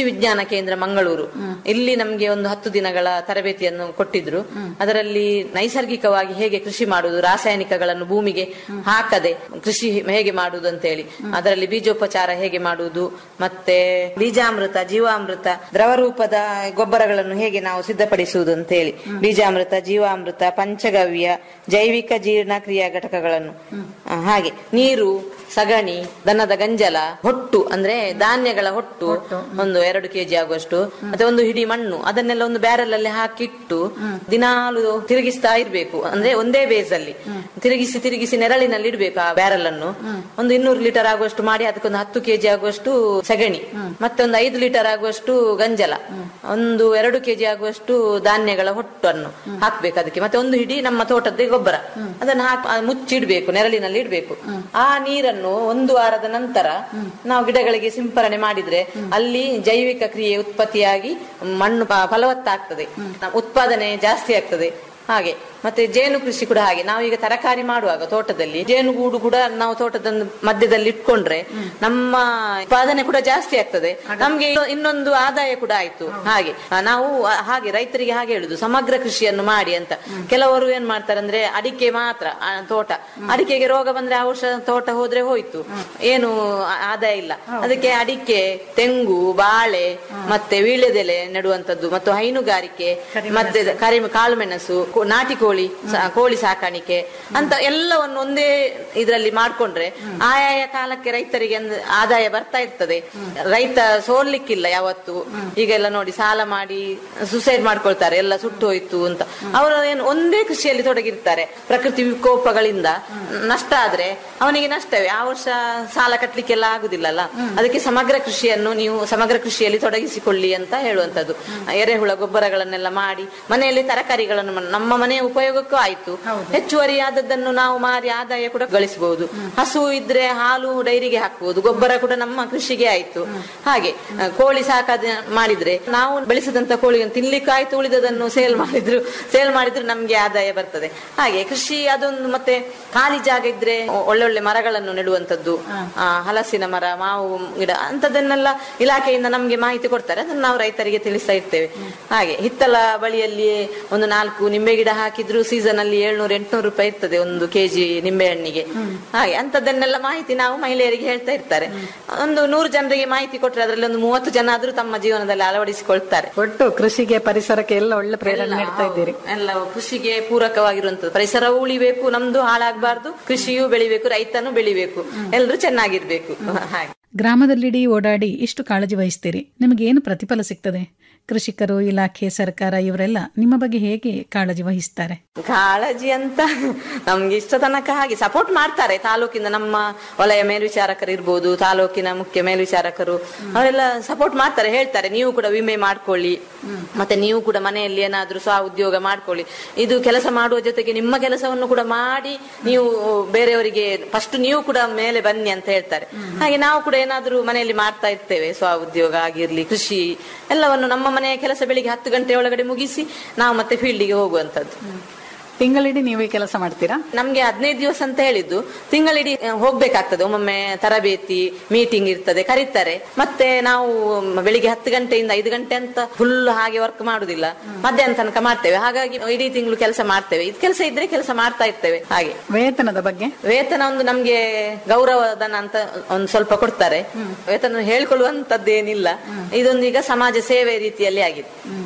ಕೇಂದ್ರ ಮಂಗಳೂರು ಇಲ್ಲಿ ನಮ್ಗೆ ಒಂದು ಹತ್ತು ದಿನಗಳ ತರಬೇತಿಯನ್ನು ಕೊಟ್ಟಿದ್ರು ಅದರಲ್ಲಿ ನೈಸರ್ಗಿಕವಾಗಿ ಹೇಗೆ ಕೃಷಿ ಮಾಡುವುದು ರಾಸಾಯನಿಕಗಳನ್ನು ಭೂಮಿಗೆ ಹಾಕದೆ ಕೃಷಿ ಹೇಗೆ ಮಾಡುವುದು ಅಂತ ಹೇಳಿ ಅದರಲ್ಲಿ ಬೀಜೋಪಚಾರ ಹೇಗೆ ಮಾಡುವುದು ಮತ್ತೆ ಬೀಜಾಮೃತ ಜೀವಾಮೃತ ದ್ರವ ರೂಪದ ಗೊಬ್ಬರಗಳನ್ನು ಹೇಗೆ ನಾವು ಸಿದ್ಧಪಡಿಸುವುದು ಅಂತ ಹೇಳಿ ಬೀಜಾಮೃತ ಜೀವಾಮೃತ ಪಂಚಗವ್ಯ ಜೈವಿಕ ಜೀರ್ಣಕ್ರಿಯಾ ಘಟಕಗಳನ್ನು ಆ, ಹಾಗೆ ನೀರು ಸಗಣಿ ದನದ ಗಂಜಲ ಹೊಟ್ಟು ಅಂದ್ರೆ ಧಾನ್ಯಗಳ ಹೊಟ್ಟು ಒಂದು ಎರಡು ಕೆಜಿ ಆಗುವಷ್ಟು ಮತ್ತೆ ಒಂದು ಹಿಡಿ ಮಣ್ಣು ಅದನ್ನೆಲ್ಲ ಒಂದು ಬ್ಯಾರಲ್ ಅಲ್ಲಿ ಹಾಕಿಟ್ಟು ದಿನಾಲು ತಿರುಗಿಸ್ತಾ ಇರ್ಬೇಕು ಅಂದ್ರೆ ಒಂದೇ ಬೇಸ್ ಅಲ್ಲಿ ತಿರುಗಿಸಿ ತಿರುಗಿಸಿ ನೆರಳಿನಲ್ಲಿ ಇಡ್ಬೇಕು ಆ ಬ್ಯಾರಲ್ ಅನ್ನು ಒಂದು ಇನ್ನೂರು ಲೀಟರ್ ಆಗುವಷ್ಟು ಮಾಡಿ ಅದಕ್ಕೊಂದು ಹತ್ತು ಕೆಜಿ ಆಗುವಷ್ಟು ಸಗಣಿ ಮತ್ತೆ ಒಂದು ಐದು ಲೀಟರ್ ಆಗುವಷ್ಟು ಗಂಜಲ ಒಂದು ಎರಡು ಕೆಜಿ ಆಗುವಷ್ಟು ಧಾನ್ಯಗಳ ಹೊಟ್ಟನ್ನು ಹಾಕ್ಬೇಕು ಅದಕ್ಕೆ ಮತ್ತೆ ಒಂದು ಹಿಡಿ ನಮ್ಮ ತೋಟದ ಗೊಬ್ಬರ ಅದನ್ನು ಹಾಕಿ ಮುಚ್ಚಿಡ್ಬೇಕು ನೆರಳಿನಲ್ಲಿ ಇಡ್ಬೇಕು ಆ ನೀರನ್ನು ಒಂದು ವಾರದ ನಂತರ ನಾವು ಗಿಡಗಳಿಗೆ ಸಿಂಪರಣೆ ಮಾಡಿದ್ರೆ ಅಲ್ಲಿ ಜೈವಿಕ ಕ್ರಿಯೆ ಉತ್ಪತ್ತಿಯಾಗಿ ಮಣ್ಣು ಫ- ಫಲವತ್ತಾಗ್ತದೆ ಉತ್ಪಾದನೆ ಜಾಸ್ತಿ ಆಗ್ತದೆ ಹಾಗೆ ಮತ್ತೆ ಜೇನು ಕೃಷಿ ಕೂಡ ಹಾಗೆ ನಾವು ಈಗ ತರಕಾರಿ ಮಾಡುವಾಗ ತೋಟದಲ್ಲಿ ಜೇನುಗೂಡು ಕೂಡ ನಾವು ತೋಟದ ಮಧ್ಯದಲ್ಲಿ ಇಟ್ಕೊಂಡ್ರೆ ನಮ್ಮ ಉತ್ಪಾದನೆ ಕೂಡ ಜಾಸ್ತಿ ಆಗ್ತದೆ ನಮ್ಗೆ ಇನ್ನು- ಇನ್ನೊಂದು ಆದಾಯ ಕೂಡ ಆಯ್ತು ಹಾಗೆ ಆ, ನಾವು ಆ, ಹಾಗೆ ರೈತರಿಗೆ ಹಾಗೆ ಹೇಳುದು ಸಮಗ್ರ ಕೃಷಿಯನ್ನು ಮಾಡಿ ಅಂತ ಕೆಲವರು ಏನ್ ಮಾಡ್ತಾರೆ ಅಂದ್ರೆ ಅಡಿಕೆ ಮಾತ್ರ ಆ, ತೋಟ ಅಡಿಕೆಗೆ ರೋಗ ಬಂದ್ರೆ ಆ ವರ್ಷ ತೋಟ ಹೋದ್ರೆ ಹೋಯ್ತು ಏನು ಆ- ಆದಾಯ ಇಲ್ಲ ಅದಕ್ಕೆ ಅಡಿಕೆ ತೆಂಗು ಬಾಳೆ ಮತ್ತೆ ವೀಳ್ಯದೆಲೆ ನೆಡುವಂತದ್ದು ಮತ್ತು ಹೈನುಗಾರಿಕೆ ಮತ್ತೆ ಕರಿ ಕಾಳುಮೆಣಸು ಕೋ- ನಾಟಿ ಕೋಳಿ ಸಾ- ಕೋಳಿ ಸಾಕಾಣಿಕೆ ಅಂತ ಎಲ್ಲವನ್ನು ಒಂದೇ ಇದರಲ್ಲಿ ಮಾಡ್ಕೊಂಡ್ರೆ ಆಯಾಯ ಕಾಲಕ್ಕೆ ರೈತರಿಗೆ ಒಂದು ಆದಾಯ ಬರ್ತಾ ಇರ್ತದೆ ರೈತ ಸೋಲ್ಲಿಕ್ಕಿಲ್ಲ ಯಾವತ್ತು ಈಗೆಲ್ಲ ನೋಡಿ ಸಾಲ ಮಾಡಿ ಸುಸೈಡ್ ಮಾಡ್ಕೊಳ್ತಾರೆ ಎಲ್ಲ ಸುಟ್ಟು ಹೋಯ್ತು ಅಂತ ಅವರು ಏನು ಒಂದೇ ಕೃಷಿಯಲ್ಲಿ ತೊಡಗಿರ್ತಾರೆ ಪ್ರಕೃತಿ ವಿಕೋಪಗಳಿಂದ ನಷ್ಟ ಆದ್ರೆ ಅವನಿಗೆ ನಷ್ಟವೇ ಆ ವರ್ಷ ಸಾಲ ಕಟ್ಲಿಕ್ಕೆಲ್ಲ ಆಗುದಿಲ್ಲಲ್ಲ ಅದಕ್ಕೆ ಸಮಗ್ರ ಕೃಷಿಯನ್ನು ನೀವು ಸಮಗ್ರ ಕೃಷಿಯಲ್ಲಿ ತೊಡಗಿಸಿಕೊಳ್ಳಿ ಅಂತ ಹೇಳುವಂತದ್ದು ಎರೆಹುಳ ಗೊಬ್ಬರಗಳನ್ನೆಲ್ಲ ಮಾಡಿ ಮನೆಯಲ್ಲಿ ತರಕಾರಿಗಳನ್ನು ಮ- ನಮ್ಮ ಮನೆಯ ಉಪಯೋಗಕ್ಕೂ ಆಯ್ತು ಹೆಚ್ಚುವರಿ ಆದದ್ದನ್ನು ನಾವು ಮಾರಿ ಆದಾಯ ಕೂಡ ಗಳಿಸಬಹುದು ಹಸು ಇದ್ರೆ ಹಾಲು ಡೈರಿಗೆ ಹಾಕಬಹುದು ಗೊಬ್ಬರ ಕೂಡ ನಮ್ಮ ಕೃಷಿಗೆ ಆಯ್ತು ಹಾಗೆ ಆ, ಕೋಳಿ ಸಾಕಾದ ಮಾಡಿದ್ರೆ ನಾವು ಬೆಳೆಸಿದಂತ ಕೋಳಿಯನ್ನು ತಿನ್ಲಿಕ್ಕಾಯ್ತು ಉಳಿದದನ್ನು ಸೇಲ್ ಮಾಡಿದ್ರು ಸೇಲ್ ಮಾಡಿದ್ರು ನಮ್ಗೆ ಆದಾಯ ಬರ್ತದೆ ಹಾಗೆ ಕೃಷಿ ಅದೊಂದು ಮತ್ತೆ ಖಾಲಿ ಜಾಗ ಇದ್ರೆ ಒಳ್ಳೊಳ್ಳೆ ಮರಗಳನ್ನು ನೆಡುವಂತದ್ದು ಆ, ಹಲಸಿನ ಮರ ಮಾವು ಗಿಡ ಅಂತದನ್ನೆಲ್ಲ ಇಲಾಖೆಯಿಂದ ನಮ್ಗೆ ಮಾಹಿತಿ ಕೊಡ್ತಾರೆ ಅದನ್ನು ನಾವು ರೈತರಿಗೆ ತಿಳಿಸ್ತಾ ಇರ್ತೇವೆ ಹಾಗೆ ಹಿತ್ತಲ ಬಳಿಯಲ್ಲಿ ಒಂದು ನಾಲ್ಕು ನಿಂಬೆ ಗಿಡ ಹಾಕಿದ್ರು ಸೀಸನ್ ಅಲ್ಲಿ ಏಳ್ನೂರ ಎಂಟ್ನೂರು ರೂಪಾಯಿ ಇರ್ತದೆ ಒಂದು ಕೆಜಿ ನಿಂಬೆ ಹಣ್ಣಿಗೆ ಹಾಗೆ ಅಂತದನ್ನೆಲ್ಲ ಮಾಹಿತಿ ನಾವು ಮಹಿಳೆಯರಿಗೆ ಹೇಳ್ತಾ ಇರ್ತಾರೆ ಒಂದು ನೂರು ಜನರಿಗೆ ಮಾಹಿತಿ ಕೊಟ್ರೆ ಅದರಲ್ಲಿ ಒಂದು ಮೂವತ್ತು ಜನ ಆದ್ರೂ ತಮ್ಮ ಜೀವನದಲ್ಲಿ ಅಳವಡಿಸಿಕೊಳ್ತಾರೆ ಒಟ್ಟು ಕೃಷಿಗೆ ಪರಿಸರಕ್ಕೆ ಎಲ್ಲ ಒಳ್ಳೆ ಪ್ರೇರಣೆ ನೀಡ್ತಾ ಇದ್ದೀರಿ ಎಲ್ಲ ಕೃಷಿಗೆ ಪೂರಕವಾಗಿರುವಂತದ್ದು ಪರಿಸರವೂ ಉಳಿಬೇಕು ನಮ್ದು ಹಾಳಾಗಬಾರ್ದು ಕೃಷಿಯೂ ಬೆಳಿಬೇಕು ರೈತನೂ ಬೆಳಿಬೇಕು ಎಲ್ರು ಚೆನ್ನಾಗಿರ್ಬೇಕು ಹಾಗೆ ಗ್ರಾಮದಲ್ಲಿಡೀ ಓಡಾಡಿ ಇಷ್ಟು ಕಾಳಜಿ ವಹಿಸ್ತೀರಿ ನಿಮಗೆ ಏನು ಪ್ರತಿಫಲ ಸಿಗ್ತದೆ ಕೃಷಿಕರು ಇಲಾಖೆ ಸರ್ಕಾರ ಇವರೆಲ್ಲ ನಿಮ್ಮ ಬಗ್ಗೆ ಹೇಗೆ ಕಾಳಜಿ ವಹಿಸ್ತಾರೆ ಕಾಳಜಿ ಅಂತ ನಮ್ಗೆ ಇಷ್ಟ ತನಕ ಹಾಗೆ ಸಪೋರ್ಟ್ ಮಾಡ್ತಾರೆ ತಾಲೂಕಿಂದ ನಮ್ಮ ವಲಯ ಮೇಲ್ವಿಚಾರಕರು ಇರ್ಬೋದು ತಾಲೂಕಿನ ಮುಖ್ಯ ಮೇಲ್ವಿಚಾರಕರು ಅವರೆಲ್ಲ ಸಪೋರ್ಟ್ ಮಾಡ್ತಾರೆ ಹೇಳ್ತಾರೆ ನೀವು ಕೂಡ ವಿಮೆ ಮಾಡ್ಕೊಳ್ಳಿ ಮತ್ತೆ ನೀವು ಕೂಡ ಮನೆಯಲ್ಲಿ ಏನಾದ್ರೂ ಸ್ವ ಉದ್ಯೋಗ ಮಾಡ್ಕೊಳ್ಳಿ ಇದು ಕೆಲಸ ಮಾಡುವ ಜೊತೆಗೆ ನಿಮ್ಮ ಕೆಲಸವನ್ನು ಕೂಡ ಮಾಡಿ ನೀವು ಬೇರೆಯವರಿಗೆ ಫಸ್ಟ್ ನೀವು ಕೂಡ ಮೇಲೆ ಬನ್ನಿ ಅಂತ ಹೇಳ್ತಾರೆ ಹಾಗೆ ನಾವು ಕೂಡ ಏನಾದ್ರೂ ಮನೆಯಲ್ಲಿ ಮಾಡ್ತಾ ಇರ್ತೇವೆ ಸ್ವ ಉದ್ಯೋಗ ಆಗಿರ್ಲಿ ಕೃಷಿ ಎಲ್ಲವನ್ನು ನಮ್ಮ ಮನೆಯ ಕೆಲಸ ಬೆಳಿಗ್ಗೆ ಹತ್ತು ಗಂಟೆ ಒಳಗಡೆ ಮುಗಿಸಿ ನಾವು ಮತ್ತೆ ಫೀಲ್ಡಿಗೆ ಹೋಗುವಂತದ್ದು ತಿಂಗಳಿಡೀ ನೀವೇ ಕೆಲಸ ಮಾಡ್ತೀರಾ ನಮ್ಗೆ ಹದಿನೈದು ದಿವಸ ಅಂತ ಹೇಳಿದ್ದು ತಿಂಗಳಿಡೀ ಆ, ಹೋಗ್ಬೇಕಾಗ್ತದೆ ಒಮ್ಮೊಮ್ಮೆ ತರಬೇತಿ ಮೀಟಿಂಗ್ ಇರ್ತದೆ ಕರೀತಾರೆ ಮತ್ತೆ ನಾವು ಬೆಳಿಗ್ಗೆ ಹತ್ತು ಗಂಟೆಯಿಂದ ಐದು ಗಂಟೆ ಅಂತ ಫುಲ್ ಹಾಗೆ ವರ್ಕ್ ಮಾಡುದಿಲ್ಲ ಮಧ್ಯಾಹ್ನ ತನಕ ಮಾಡ್ತೇವೆ ಹಾಗಾಗಿ ಇಡೀ ತಿಂಗಳು ಕೆಲಸ ಮಾಡ್ತೇವೆ ಇದು ಕೆಲಸ ಇದ್ರೆ ಕೆಲಸ ಮಾಡ್ತಾ ಇರ್ತೇವೆ ಹಾಗೆ ವೇತನದ ಬಗ್ಗೆ ವೇತನ ಒಂದು ನಮ್ಗೆ ಗೌರವಧನ ಅಂತ ಒಂದು ಸ್ವಲ್ಪ ಕೊಡ್ತಾರೆ ವೇತನ ಹೇಳ್ಕೊಳ್ಳುವಂತದ್ದೇನಿಲ್ಲ ಇದೊಂದು ಈಗ ಸಮಾಜ ಸೇವೆ ರೀತಿಯಲ್ಲಿ ಆಗಿದೆ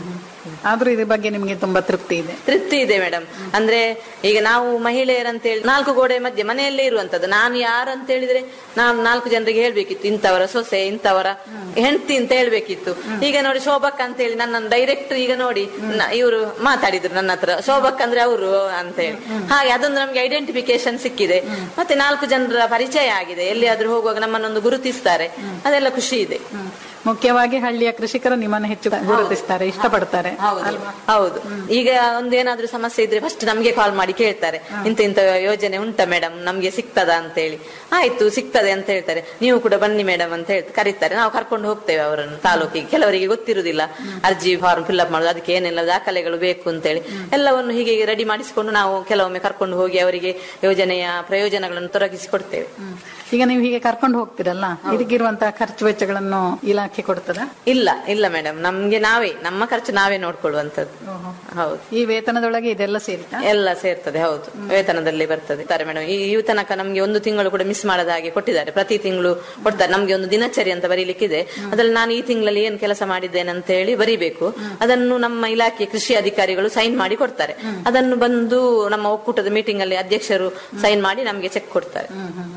ಆದ್ರೂ ಇದ್ರ ಬಗ್ಗೆ ನಿಮಗೆ ತುಂಬಾ ತೃಪ್ತಿ ಇದೆ ತೃಪ್ತಿ ಇದೆ ಮೇಡಮ್ ಅಂದ್ರೆ ಈಗ ನಾವು ಮಹಿಳೆಯರಂತೇಳಿ ನಾಲ್ಕು ಗೋಡೆ ಮಧ್ಯೆ ಮನೆಯಲ್ಲೇ ಇರುವಂತದ್ದು ನಾನು ಯಾರು ಅಂತ ಹೇಳಿದ್ರೆ ನಾನು ನಾಲ್ಕು ಜನರಿಗೆ ಹೇಳ್ಬೇಕಿತ್ತು ಇಂಥವರ ಸೊಸೆ ಇಂಥವರ ಹೆಂಡತಿ ಅಂತ ಹೇಳ್ಬೇಕಿತ್ತು ಈಗ ನೋಡಿ ಶೋಭಕ್ ಅಂತ ಹೇಳಿ ನನ್ನ ಡೈರೆಕ್ಟ್ ಈಗ ನೋಡಿ ಇವರು ಮಾತಾಡಿದ್ರು ನನ್ನ ಹತ್ರ ಶೋಭಕ್ ಅಂದ್ರೆ ಅವರು ಅಂತ ಹೇಳಿ ಹಾಗೆ ಅದೊಂದು ನಮ್ಗೆ ಐಡೆಂಟಿಫಿಕೇಶನ್ ಸಿಕ್ಕಿದೆ ಮತ್ತೆ ನಾಲ್ಕು ಜನರ ಪರಿಚಯ ಆಗಿದೆ ಎಲ್ಲಿಯಾದ್ರೂ ಹೋಗುವಾಗ ನಮ್ಮನ್ನೊಂದು ಗುರುತಿಸ್ತಾರೆ ಅದೆಲ್ಲ ಖುಷಿ ಇದೆ ಮುಖ್ಯವಾಗಿ ಹಳ್ಳಿಯ ಕೃಷಿಕರು ನಿಮ್ಮನ್ನು ಹೆಚ್ಚು ಗುರುತಿಸ್ತಾರೆ ಇಷ್ಟಪಡ್ತಾರೆ ಹೌದು ಹೌದು ಈಗ ಒಂದು ಏನಾದ್ರೂ ಸಮಸ್ಯೆ ಇದ್ರೆ ಫಸ್ಟ್ ನಮ್ಗೆ ಕಾಲ್ ಮಾಡಿ ಕೇಳ್ತಾರೆ ಇಂತ ಇಂತ ಯೋಜನೆ ಉಂಟಾ ಮೇಡಮ್ ನಮ್ಗೆ ಸಿಗ್ತದಾ ಅಂತ ಹೇಳಿ ಆಯ್ತು ಸಿಗ್ತದೆ ಅಂತ ಹೇಳ್ತಾರೆ ನೀವು ಕೂಡ ಬನ್ನಿ ಮೇಡಮ್ ಅಂತ ಹೇಳ್ತಾರೆ ಕರೀತಾರೆ ನಾವು ಕರ್ಕೊಂಡು ಹೋಗ್ತೇವೆ ಅವರನ್ನು ತಾಲೂಕಿಗೆ ಕೆಲವರಿಗೆ ಗೊತ್ತಿರುವುದಿಲ್ಲ ಅರ್ಜಿ ಫಾರ್ಮ್ ಫಿಲ್ಅಪ್ ಮಾಡೋದು ಅದಕ್ಕೆ ಏನೆಲ್ಲ ದಾಖಲೆಗಳು ಬೇಕು ಅಂತೇಳಿ ಎಲ್ಲವನ್ನು ಹೀಗೆ ರೆಡಿ ಮಾಡಿಸಿಕೊಂಡು ನಾವು ಕೆಲವೊಮ್ಮೆ ಕರ್ಕೊಂಡು ಹೋಗಿ ಅವರಿಗೆ ಯೋಜನೆಯ ಪ್ರಯೋಜನಗಳನ್ನು ತೊರಗಿಸಿ ಕೊಡ್ತೇವೆ ಈಗ ನೀವು ಹೀಗೆ ಕರ್ಕೊಂಡು ಹೋಗ್ತೀರಲ್ಲ ಇದಕ್ಕಿರುವಂತಹ ಖರ್ಚು ವೆಚ್ಚಗಳನ್ನು ಇಲಾಖೆ ಕೊಡ್ತದ ಇಲ್ಲ ಇಲ್ಲ ಮೇಡಮ್ ನಮ್ಗೆ ನಾವೇ ನಮ್ಮ ಖರ್ಚು ನಾವೇ ನೋಡ್ಕೊಳ್ಳುವಂತದ್ದು ಹೌದು ಈ ವೇತನದೊಳಗೆ ಇದೆಲ್ಲ ಸೇರಿತಾ ಎಲ್ಲ ಸೇರ್ತದೆ ಹೌದು ವೇತನದಲ್ಲಿ ಬರ್ತದೆ ಮೇಡಮ್ ಈ ಈ ತನಕ ನಮ್ಗೆ ಒಂದು ತಿಂಗಳು ಕೂಡ ಮಿಸ್ ಮಾಡದ ಹಾಗೆ ಕೊಟ್ಟಿದ್ದಾರೆ ಪ್ರತಿ ತಿಂಗಳು ಕೊಡ್ತಾರೆ ನಮ್ಗೆ ಒಂದು ದಿನಚರಿ ಅಂತ ಬರೀಲಿಕ್ಕಿದೆ ಅದ್ರಲ್ಲಿ ನಾನು ಈ ತಿಂಗಳಲ್ಲಿ ಏನ್ ಕೆಲಸ ಮಾಡಿದ್ದೇನೆ ಅಂತ ಹೇಳಿ ಬರೀಬೇಕು ಅದನ್ನು ನಮ್ಮ ಇಲಾಖೆ ಕೃಷಿ ಅಧಿಕಾರಿಗಳು ಸೈನ್ ಮಾಡಿ ಕೊಡ್ತಾರೆ ಅದನ್ನು ಬಂದು ನಮ್ಮ ಒಕ್ಕೂಟದ ಮೀಟಿಂಗ್ ಅಲ್ಲಿ ಅಧ್ಯಕ್ಷರು ಸೈನ್ ಮಾಡಿ ನಮ್ಗೆ ಚೆಕ್ ಕೊಡ್ತಾರೆ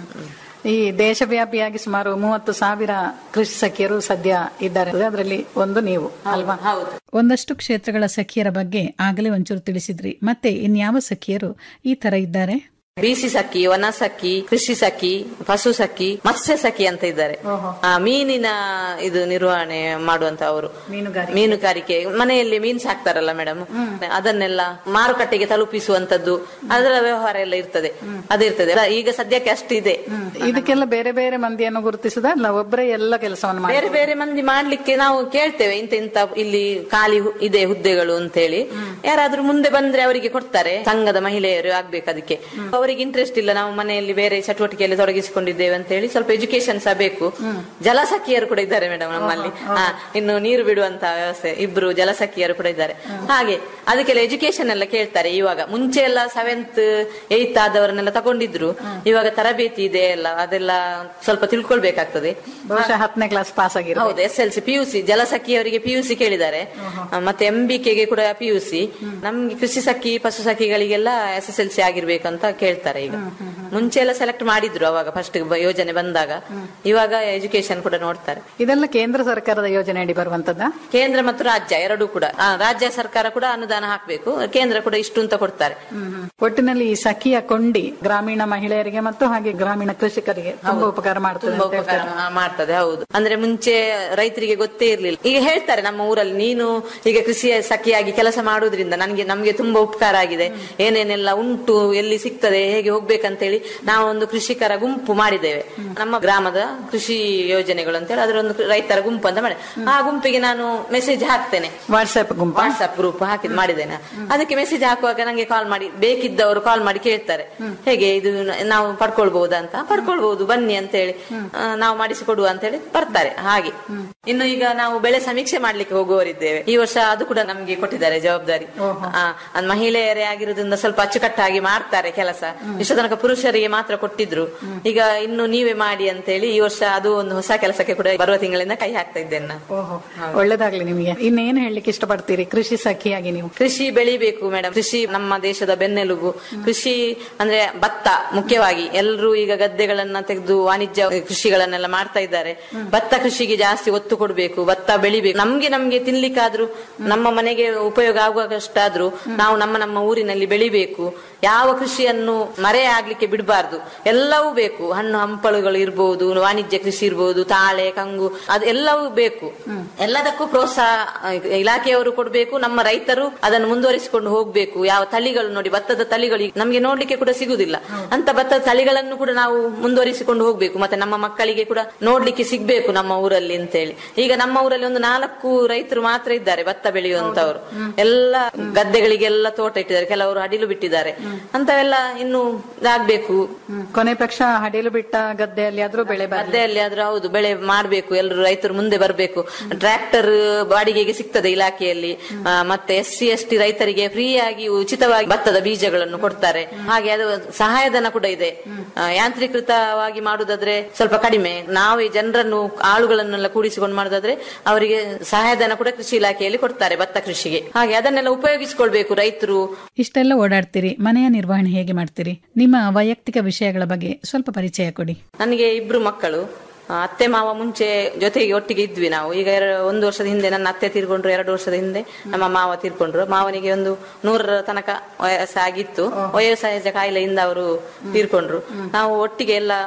ಈ ದೇಶವ್ಯಾಪಿಯಾಗಿ ಸುಮಾರು ಮೂವತ್ತು ಸಾವಿರ ಕೃಷಿ ಸಖಿಯರು ಸದ್ಯ ಇದ್ದಾರೆ ಅದರಲ್ಲಿ ಒಂದು ನೀವು ಅಲ್ವಾ ಹೌದು ಒಂದಷ್ಟು ಕ್ಷೇತ್ರಗಳ ಸಖಿಯರ ಬಗ್ಗೆ ಆಗಲೇ ಒಂಚೂರು ತಿಳಿಸಿದ್ರಿ ಮತ್ತೆ ಇನ್ಯಾವ ಸಖಿಯರು ಈ ತರ ಇದ್ದಾರೆ ಬಿಸಿ ಸಖಿ ವನ ಸಖಿ ಕೃಷಿ ಸಖಿ ಪಶು ಸಖಿ ಮತ್ಸ್ಯ ಸಖಿ ಅಂತ ಇದ್ದಾರೆ ಆ, ಮೀನಿನ ಇದು ನಿರ್ವಹಣೆ ಮಾಡುವಂತ ಅವರು ಮೀನುಗಾರಿಕೆ. ಮೀನುಗಾರಿಕೆ ಮನೆಯಲ್ಲಿ ಮೀನು ಸಾಕ್ತಾರಲ್ಲ ಮೇಡಮ್ ಅದನ್ನೆಲ್ಲ ಮಾರುಕಟ್ಟೆಗೆ ತಲುಪಿಸುವಂತದ್ದು ಅದರ ವ್ಯವಹಾರ ಎಲ್ಲ ಇರ್ತದೆ ಅದಿರ್ತದೆ ಈಗ ಸದ್ಯಕ್ಕೆ ಅಷ್ಟಿದೆ ಇದಕ್ಕೆಲ್ಲ ಬೇರೆ ಬೇರೆ ಮಂದಿಯನ್ನು ಗುರುತಿಸುದ ಅಲ್ಲ ಒಬ್ಬರೇ ಎಲ್ಲ ಕೆಲಸವನ್ನು ಮಾಡಿ ಬೇರೆ ಬೇರೆ ಮಂದಿ ಮಾಡ್ಲಿಕ್ಕೆ ನಾವು ಕೇಳ್ತೇವೆ ಇಂತ ಇಂತ ಇಲ್ಲಿ ಖಾಲಿ ಹು- ಇದೆ ಹುದ್ದೆಗಳು ಅಂತೇಳಿ ಯಾರಾದ್ರೂ ಮುಂದೆ ಬಂದ್ರೆ ಅವರಿಗೆ ಕೊಡ್ತಾರೆ ಸಂಘದ ಮಹಿಳೆಯರು ಆಗ್ಬೇಕು ಅದಕ್ಕೆ ಅವರಿಗೆ ಇಂಟ್ರೆಸ್ಟ್ ಇಲ್ಲ ನಾವು ಮನೆಯಲ್ಲಿ ಬೇರೆ ಚಟುವಟಿಕೆಯಲ್ಲಿ ತೊಡಗಿಸಿಕೊಂಡಿದ್ದೇವೆ ಅಂತ ಹೇಳಿ ಸ್ವಲ್ಪ ಎಜುಕೇಶನ್ ಸಹ ಬೇಕು ಜಲಸಖಿಯರು ಕೂಡ ಇದ್ದಾರೆ ಮೇಡಮ್ ನಮ್ಮಲ್ಲಿ ಹಾ, ಇನ್ನು ನೀರು ಬಿಡುವಂತ ವ್ಯವಸ್ಥೆ ಇಬ್ರು ಜಲಸಖಿಯರು ಕೂಡ ಇದ್ದಾರೆ ಹಾಗೆ ಅದಕ್ಕೆಲ್ಲ ಎಜುಕೇಶನ್ ಎಲ್ಲ ಕೇಳ್ತಾರೆ ಇವಾಗ ಮುಂಚೆ ಎಲ್ಲ ಸೆವೆಂತ್ ಏತ್ ಆದವರನ್ನೆಲ್ಲ ತಗೊಂಡಿದ್ರು ಇವಾಗ ತರಬೇತಿ ಇದೆ ಎಲ್ಲ ಅದೆಲ್ಲ ಸ್ವಲ್ಪ ತಿಳ್ಕೊಳ್ಬೇಕಾಗ್ತದೆ ಬಹುಶಃ ಹತ್ತನೇ ಕ್ಲಾಸ್ ಪಾಸ್ ಆಗಿರೋ ಹೌದು S L C P U C ಜಲಸಖಿಯವರಿಗೆ ಪಿ ಯು ಸಿ ಕೇಳಿದ್ದಾರೆ ಆ, ಮತ್ತೆ ಎಂ ಬಿ ಕೆಗೆ ಕೂಡ ಪಿ ಯು ಸಿ ನಮ್ಗೆ ಕೃಷಿ ಸಖಿ ಪಶು ಸಖಿಗಳಿಗೆಲ್ಲ ಎಸ್ ಎಸ್ ಎಲ್ ಸಿ ಆಗಿರ್ಬೇಕಂತ ಕೇಳ್ತಾರೆ ಈಗ ಮುಂಚೆ ಎಲ್ಲ ಸೆಲೆಕ್ಟ್ ಮಾಡಿದ್ರು ಅವಾಗ ಫಸ್ಟ್ ಯೋಜನೆ ಬಂದಾಗ ಇವಾಗ ಎಜುಕೇಶನ್ ಕೂಡ ನೋಡ್ತಾರೆ ಇದೆಲ್ಲ ಕೇಂದ್ರ ಸರ್ಕಾರದ ಯೋಜನೆ ಅಡಿ ಬರುವಂತದ್ದ ಕೇಂದ್ರ ಮತ್ತು ರಾಜ್ಯ ಎರಡೂ ಕೂಡ ಆ, ರಾಜ್ಯ ಸರ್ಕಾರ ಕೂಡ ಅನುದಾನ ಹಾಕ್ಬೇಕು ಕೇಂದ್ರ ಕೂಡ ಇಷ್ಟು ಅಂತ ಕೊಡ್ತಾರೆ ಒಟ್ಟಿನಲ್ಲಿ ಈ ಸಖಿಯ ಕೊಂಡಿ ಗ್ರಾಮೀಣ ಮಹಿಳೆಯರಿಗೆ ಮತ್ತು ಹಾಗೆ ಗ್ರಾಮೀಣ ಕೃಷಿಕರಿಗೆ ತುಂಬಾ ಉಪಕಾರ ಮಾಡ್ತದೆ ತುಂಬಾ ಅಂತ ಉಪಕಾರ ಹೇಳ್ತಾರೆ. ಮಾ- ಮಾಡ್ತದೆ ಹೌದು ಅಂದ್ರೆ ಮುಂಚೆ ರೈತರಿಗೆ ಗೊತ್ತೇ ಇರ್ಲಿಲ್ಲ ಈಗ ಹೇಳ್ತಾರೆ ನಮ್ಮ ಊರಲ್ಲಿ ನೀನು ಈಗ ಕೃಷಿ ಸಖಿಯಾಗಿ ಕೆಲಸ ಮಾಡುವುದರಿಂದ ನನ್ಗೆ ನಮ್ಗೆ ತುಂಬಾ ಉಪಕಾರ ಆಗಿದೆ ಏನೇನೆಲ್ಲ ಉಂಟು ಎಲ್ಲಿ ಸಿಗ್ತದೆ ಹೇಗೆ ಹೋಗ್ಬೇಕಂತೇಳಿ ನಾವು ಒಂದು ಕೃಷಿಕರ ಗುಂಪು ಮಾಡಿದ್ದೇವೆ ನಮ್ಮ ಗ್ರಾಮದ ಕೃಷಿ ಯೋಜನೆಗಳು ಅಂತೇಳಿ ಅದರ ಒಂದು ರೈತರ ಗುಂಪು ಅಂತ ಮಾಡಿ ಆ ಗುಂಪಿಗೆ ನಾನು ಮೆಸೇಜ್ ಹಾಕ್ತೇನೆ ವಾಟ್ಸ್ಆಪ್ ಗುಂಪ ವಾಟ್ಸ್ಆಪ್ ಗ್ರೂಪ್ ಹಾಕಿದ್ ಮಾಡಿದ್ದೇನೆ ಅದಕ್ಕೆ ಮೆಸೇಜ್ ಹಾಕುವಾಗ ನಂಗೆ ಕಾಲ್ ಮಾಡಿ ಬೇಕಿದ್ದವರು ಕಾಲ್ ಮಾಡಿ ಕೇಳ್ತಾರೆ ಹೇಗೆ ಇದು ನಾವು ಪಡ್ಕೊಳ್ಬಹುದಾ ಅಂತ ಪಡ್ಕೊಳ್ಬಹುದು ಬನ್ನಿ ಅಂತ ಹೇಳಿ ಆ, ನಾವು ಮಾಡಿಸಿಕೊಡುವ ಅಂತ ಹೇಳಿ ಬರ್ತಾರೆ ಹಾಗೆ ಇನ್ನು ಈಗ ನಾವು ಬೆಳೆ ಸಮೀಕ್ಷೆ ಮಾಡ್ಲಿಕ್ಕೆ ಹೋಗುವವರಿದ್ದೇವೆ ಈ ವರ್ಷ ಅದು ಕೂಡ ನಮ್ಗೆ ಕೊಟ್ಟಿದ್ದಾರೆ ಜವಾಬ್ದಾರಿ ಆ, ಅದ್ ಮಹಿಳೆಯರೇ ಆಗಿರೋದ್ರಿಂದ ಸ್ವಲ್ಪ ಅಚ್ಚುಕಟ್ಟಾಗಿ ಮಾಡ್ತಾರೆ ಕೆಲಸ ಇಷ್ಟ ತನಕ ಪುರುಷರಿಗೆ ಮಾತ್ರ ಕೊಟ್ಟಿದ್ರು ಈಗ ಇನ್ನು ನೀವೇ ಮಾಡಿ ಅಂತ ಹೇಳಿ ಈ ವರ್ಷ ಅದು ಒಂದು ಹೊಸ ಕೆಲಸಕ್ಕೆ ಕೂಡ ಬರುವ ತಿಂಗಳಿಂದ ಕೈ ಹಾಕ್ತಾ ಇದ್ದೇನೆ ನಾನು ಓಹೋ ಒಳ್ಳೇದಾಗ್ಲಿ ನಿಮಗೆ ಇನ್ನೇನು ಹೇಳಲಿಕ್ಕೆ ಇಷ್ಟಪಡ್ತೀರಿ ಕೃಷಿ ಸಖಿಯಾಗಿ ನೀವು ಕೃಷಿ ಬೆಳಿಬೇಕು ಮೇಡಮ್ ಕೃಷಿ ನಮ್ಮ ದೇಶದ ಬೆನ್ನೆಲುಬು ಕೃಷಿ ಅಂದ್ರೆ ಭತ್ತ ಮುಖ್ಯವಾಗಿ ಎಲ್ಲರೂ ಈಗ ಗದ್ದೆಗಳನ್ನ ತೆಗೆದು ವಾಣಿಜ್ಯ ಕೃಷಿಗಳನ್ನೆಲ್ಲ ಮಾಡ್ತಾ ಇದ್ದಾರೆ ಭತ್ತ ಕೃಷಿಗೆ ಜಾಸ್ತಿ ಒತ್ತು ಕೊಡಬೇಕು ಭತ್ತ ಬೆಳಿಬೇಕು ನಮ್ಗೆ ನಮ್ಗೆ ತಿನ್ಲಿಕ್ಕಾದ್ರೂ ನಮ್ಮ ಮನೆಗೆ ಉಪಯೋಗ ಆಗುವಷ್ಟಾದ್ರೂ ನಾವು ನಮ್ಮ ನಮ್ಮ ಊರಿನಲ್ಲಿ ಬೆಳಿಬೇಕು ಯಾವ ಕೃಷಿಯನ್ನು ಮರೆ ಆಗ್ಲಿಕ್ಕೆ ಬಿಡಬಾರ್ದು ಎಲ್ಲವೂ ಬೇಕು ಹಣ್ಣು ಹಂಪಲುಗಳು ಇರ್ಬೋದು ವಾಣಿಜ್ಯ ಕೃಷಿ ಇರ್ಬೋದು ತಾಳೆ ಕಂಗು ಅದು ಎಲ್ಲವೂ ಬೇಕು ಎಲ್ಲದಕ್ಕೂ ಪ್ರೋತ್ಸಾಹ ಆ, ಇಲಾಖೆಯವರು ಕೊಡ್ಬೇಕು ನಮ್ಮ ರೈತರು ಅದನ್ನು ಮುಂದುವರಿಸಿಕೊಂಡು ಹೋಗ್ಬೇಕು ಯಾವ ತಳಿಗಳು ನೋಡಿ ಭತ್ತದ ತಳಿಗಳು ಈಗ ನಮ್ಗೆ ನೋಡ್ಲಿಕ್ಕೆ ಕೂಡ ಸಿಗುದಿಲ್ಲ ಅಂತ ಭತ್ತದ ತಳಿಗಳನ್ನು ಕೂಡ ನಾವು ಮುಂದುವರಿಸಿಕೊಂಡು ಹೋಗ್ಬೇಕು ಮತ್ತೆ ನಮ್ಮ ಮಕ್ಕಳಿಗೆ ಕೂಡ ನೋಡ್ಲಿಕ್ಕೆ ಸಿಗ್ಬೇಕು ನಮ್ಮ ಊರಲ್ಲಿ ಅಂತೇಳಿ ಈಗ ನಮ್ಮ ಊರಲ್ಲಿ ಒಂದು ನಾಲ್ಕು ರೈತರು ಮಾತ್ರ ಇದ್ದಾರೆ ಭತ್ತ ಬೆಳೆಯುವಂತವರು ಎಲ್ಲ ಗದ್ದೆಗಳಿಗೆಲ್ಲ ತೋಟ ಇಟ್ಟಿದ್ದಾರೆ ಕೆಲವರು ಅಡಿಲು ಬಿಟ್ಟಿದ್ದಾರೆ ಅಂತವೆಲ್ಲ ಇನ್ನು ಇದಾಗ್ಬೇಕು ಕೊನೆ ಪಕ್ಷ ಹಡಿಲು ಬಿಟ್ಟ ಗದ್ದೆಯಲ್ಲಿ ಆದ್ರೂ ಬೆಳೆ ಬರಲಿ ಗದ್ದೆಯಲ್ಲಿ ಆದ್ರೂ ಹೌದು ಬೆಳೆ ಮಾಡ್ಬೇಕು ಎಲ್ಲರೂ ರೈತರು ಮುಂದೆ ಬರಬೇಕು ಟ್ರ್ಯಾಕ್ಟರ್ ಬಾಡಿಗೆಗೆ ಸಿಗ್ತದೆ ಇಲಾಖೆಯಲ್ಲಿ ಆ, ಮತ್ತೆ ಎಸ್ ಸಿ ಎಸ್ ಟಿ ರೈತರಿಗೆ ಫ್ರೀ ಆಗಿ ಉಚಿತವಾಗಿ ಭತ್ತದ ಬೀಜಗಳನ್ನು ಕೊಡ್ತಾರೆ ಹಾಗೆ ಅದು ಸಹಾಯಧನ ಕೂಡ ಇದೆ ಆ, ಯಾಂತ್ರೀಕೃತವಾಗಿ ಮಾಡುದಾದ್ರೆ ಸ್ವಲ್ಪ ಕಡಿಮೆ ನಾವೇ ಜನರನ್ನು ಆಳುಗಳನ್ನೆಲ್ಲ ಕೂಡಿಸಿಕೊಂಡು ಮಾಡುದಾದ್ರೆ ಅವರಿಗೆ ಸಹಾಯಧನ ಕೂಡ ಕೃಷಿ ಇಲಾಖೆಯಲ್ಲಿ ಕೊಡ್ತಾರೆ ಭತ್ತ ಕೃಷಿಗೆ ಹಾಗೆ ಅದನ್ನೆಲ್ಲ ಉಪಯೋಗಿಸಿಕೊಳ್ಬೇಕು ರೈತರು ಇಷ್ಟೆಲ್ಲ ಓಡಾಡ್ತೀರಿ ಮನೆಯ ನಿರ್ವಹಣೆ ಹೇಗೆ ಮಾಡ್ತೀರಿ ನಿಮ್ಮ ವೈಯಕ್ತಿಕ ವಿಷಯಗಳ ಬಗ್ಗೆ ಸ್ವಲ್ಪ ಪರಿಚಯ ಕೊಡಿ ನನಗೆ ಇಬ್ರು ಮಕ್ಕಳು ಆ, ಅತ್ತೆ ಮಾವ ಮುಂಚೆ ಜೊತೆಗೆ ಒಟ್ಟಿಗೆ ಇದ್ವಿ ನಾವು ಈಗ ಎರ- ಒಂದು ವರ್ಷದ ಹಿಂದೆ ನನ್ನ ಅತ್ತೆ ತೀರ್ಕೊಂಡ್ರು ಎರಡು ವರ್ಷದ ಹಿಂದೆ ನಮ್ಮ ಮಾವ ತೀರ್ಕೊಂಡ್ರು ಮಾವನಿಗೆ ಒಂದು ನೂರರ ತನಕ ವಯಸ್ಸಾಗಿತ್ತು ವಯೋಸಹಜ ಕಾಯಿಲೆಯಿಂದ ಅವರು ತೀರ್ಕೊಂಡ್ರು ನಾವು ಒಟ್ಟಿಗೆ ಎಲ್ಲ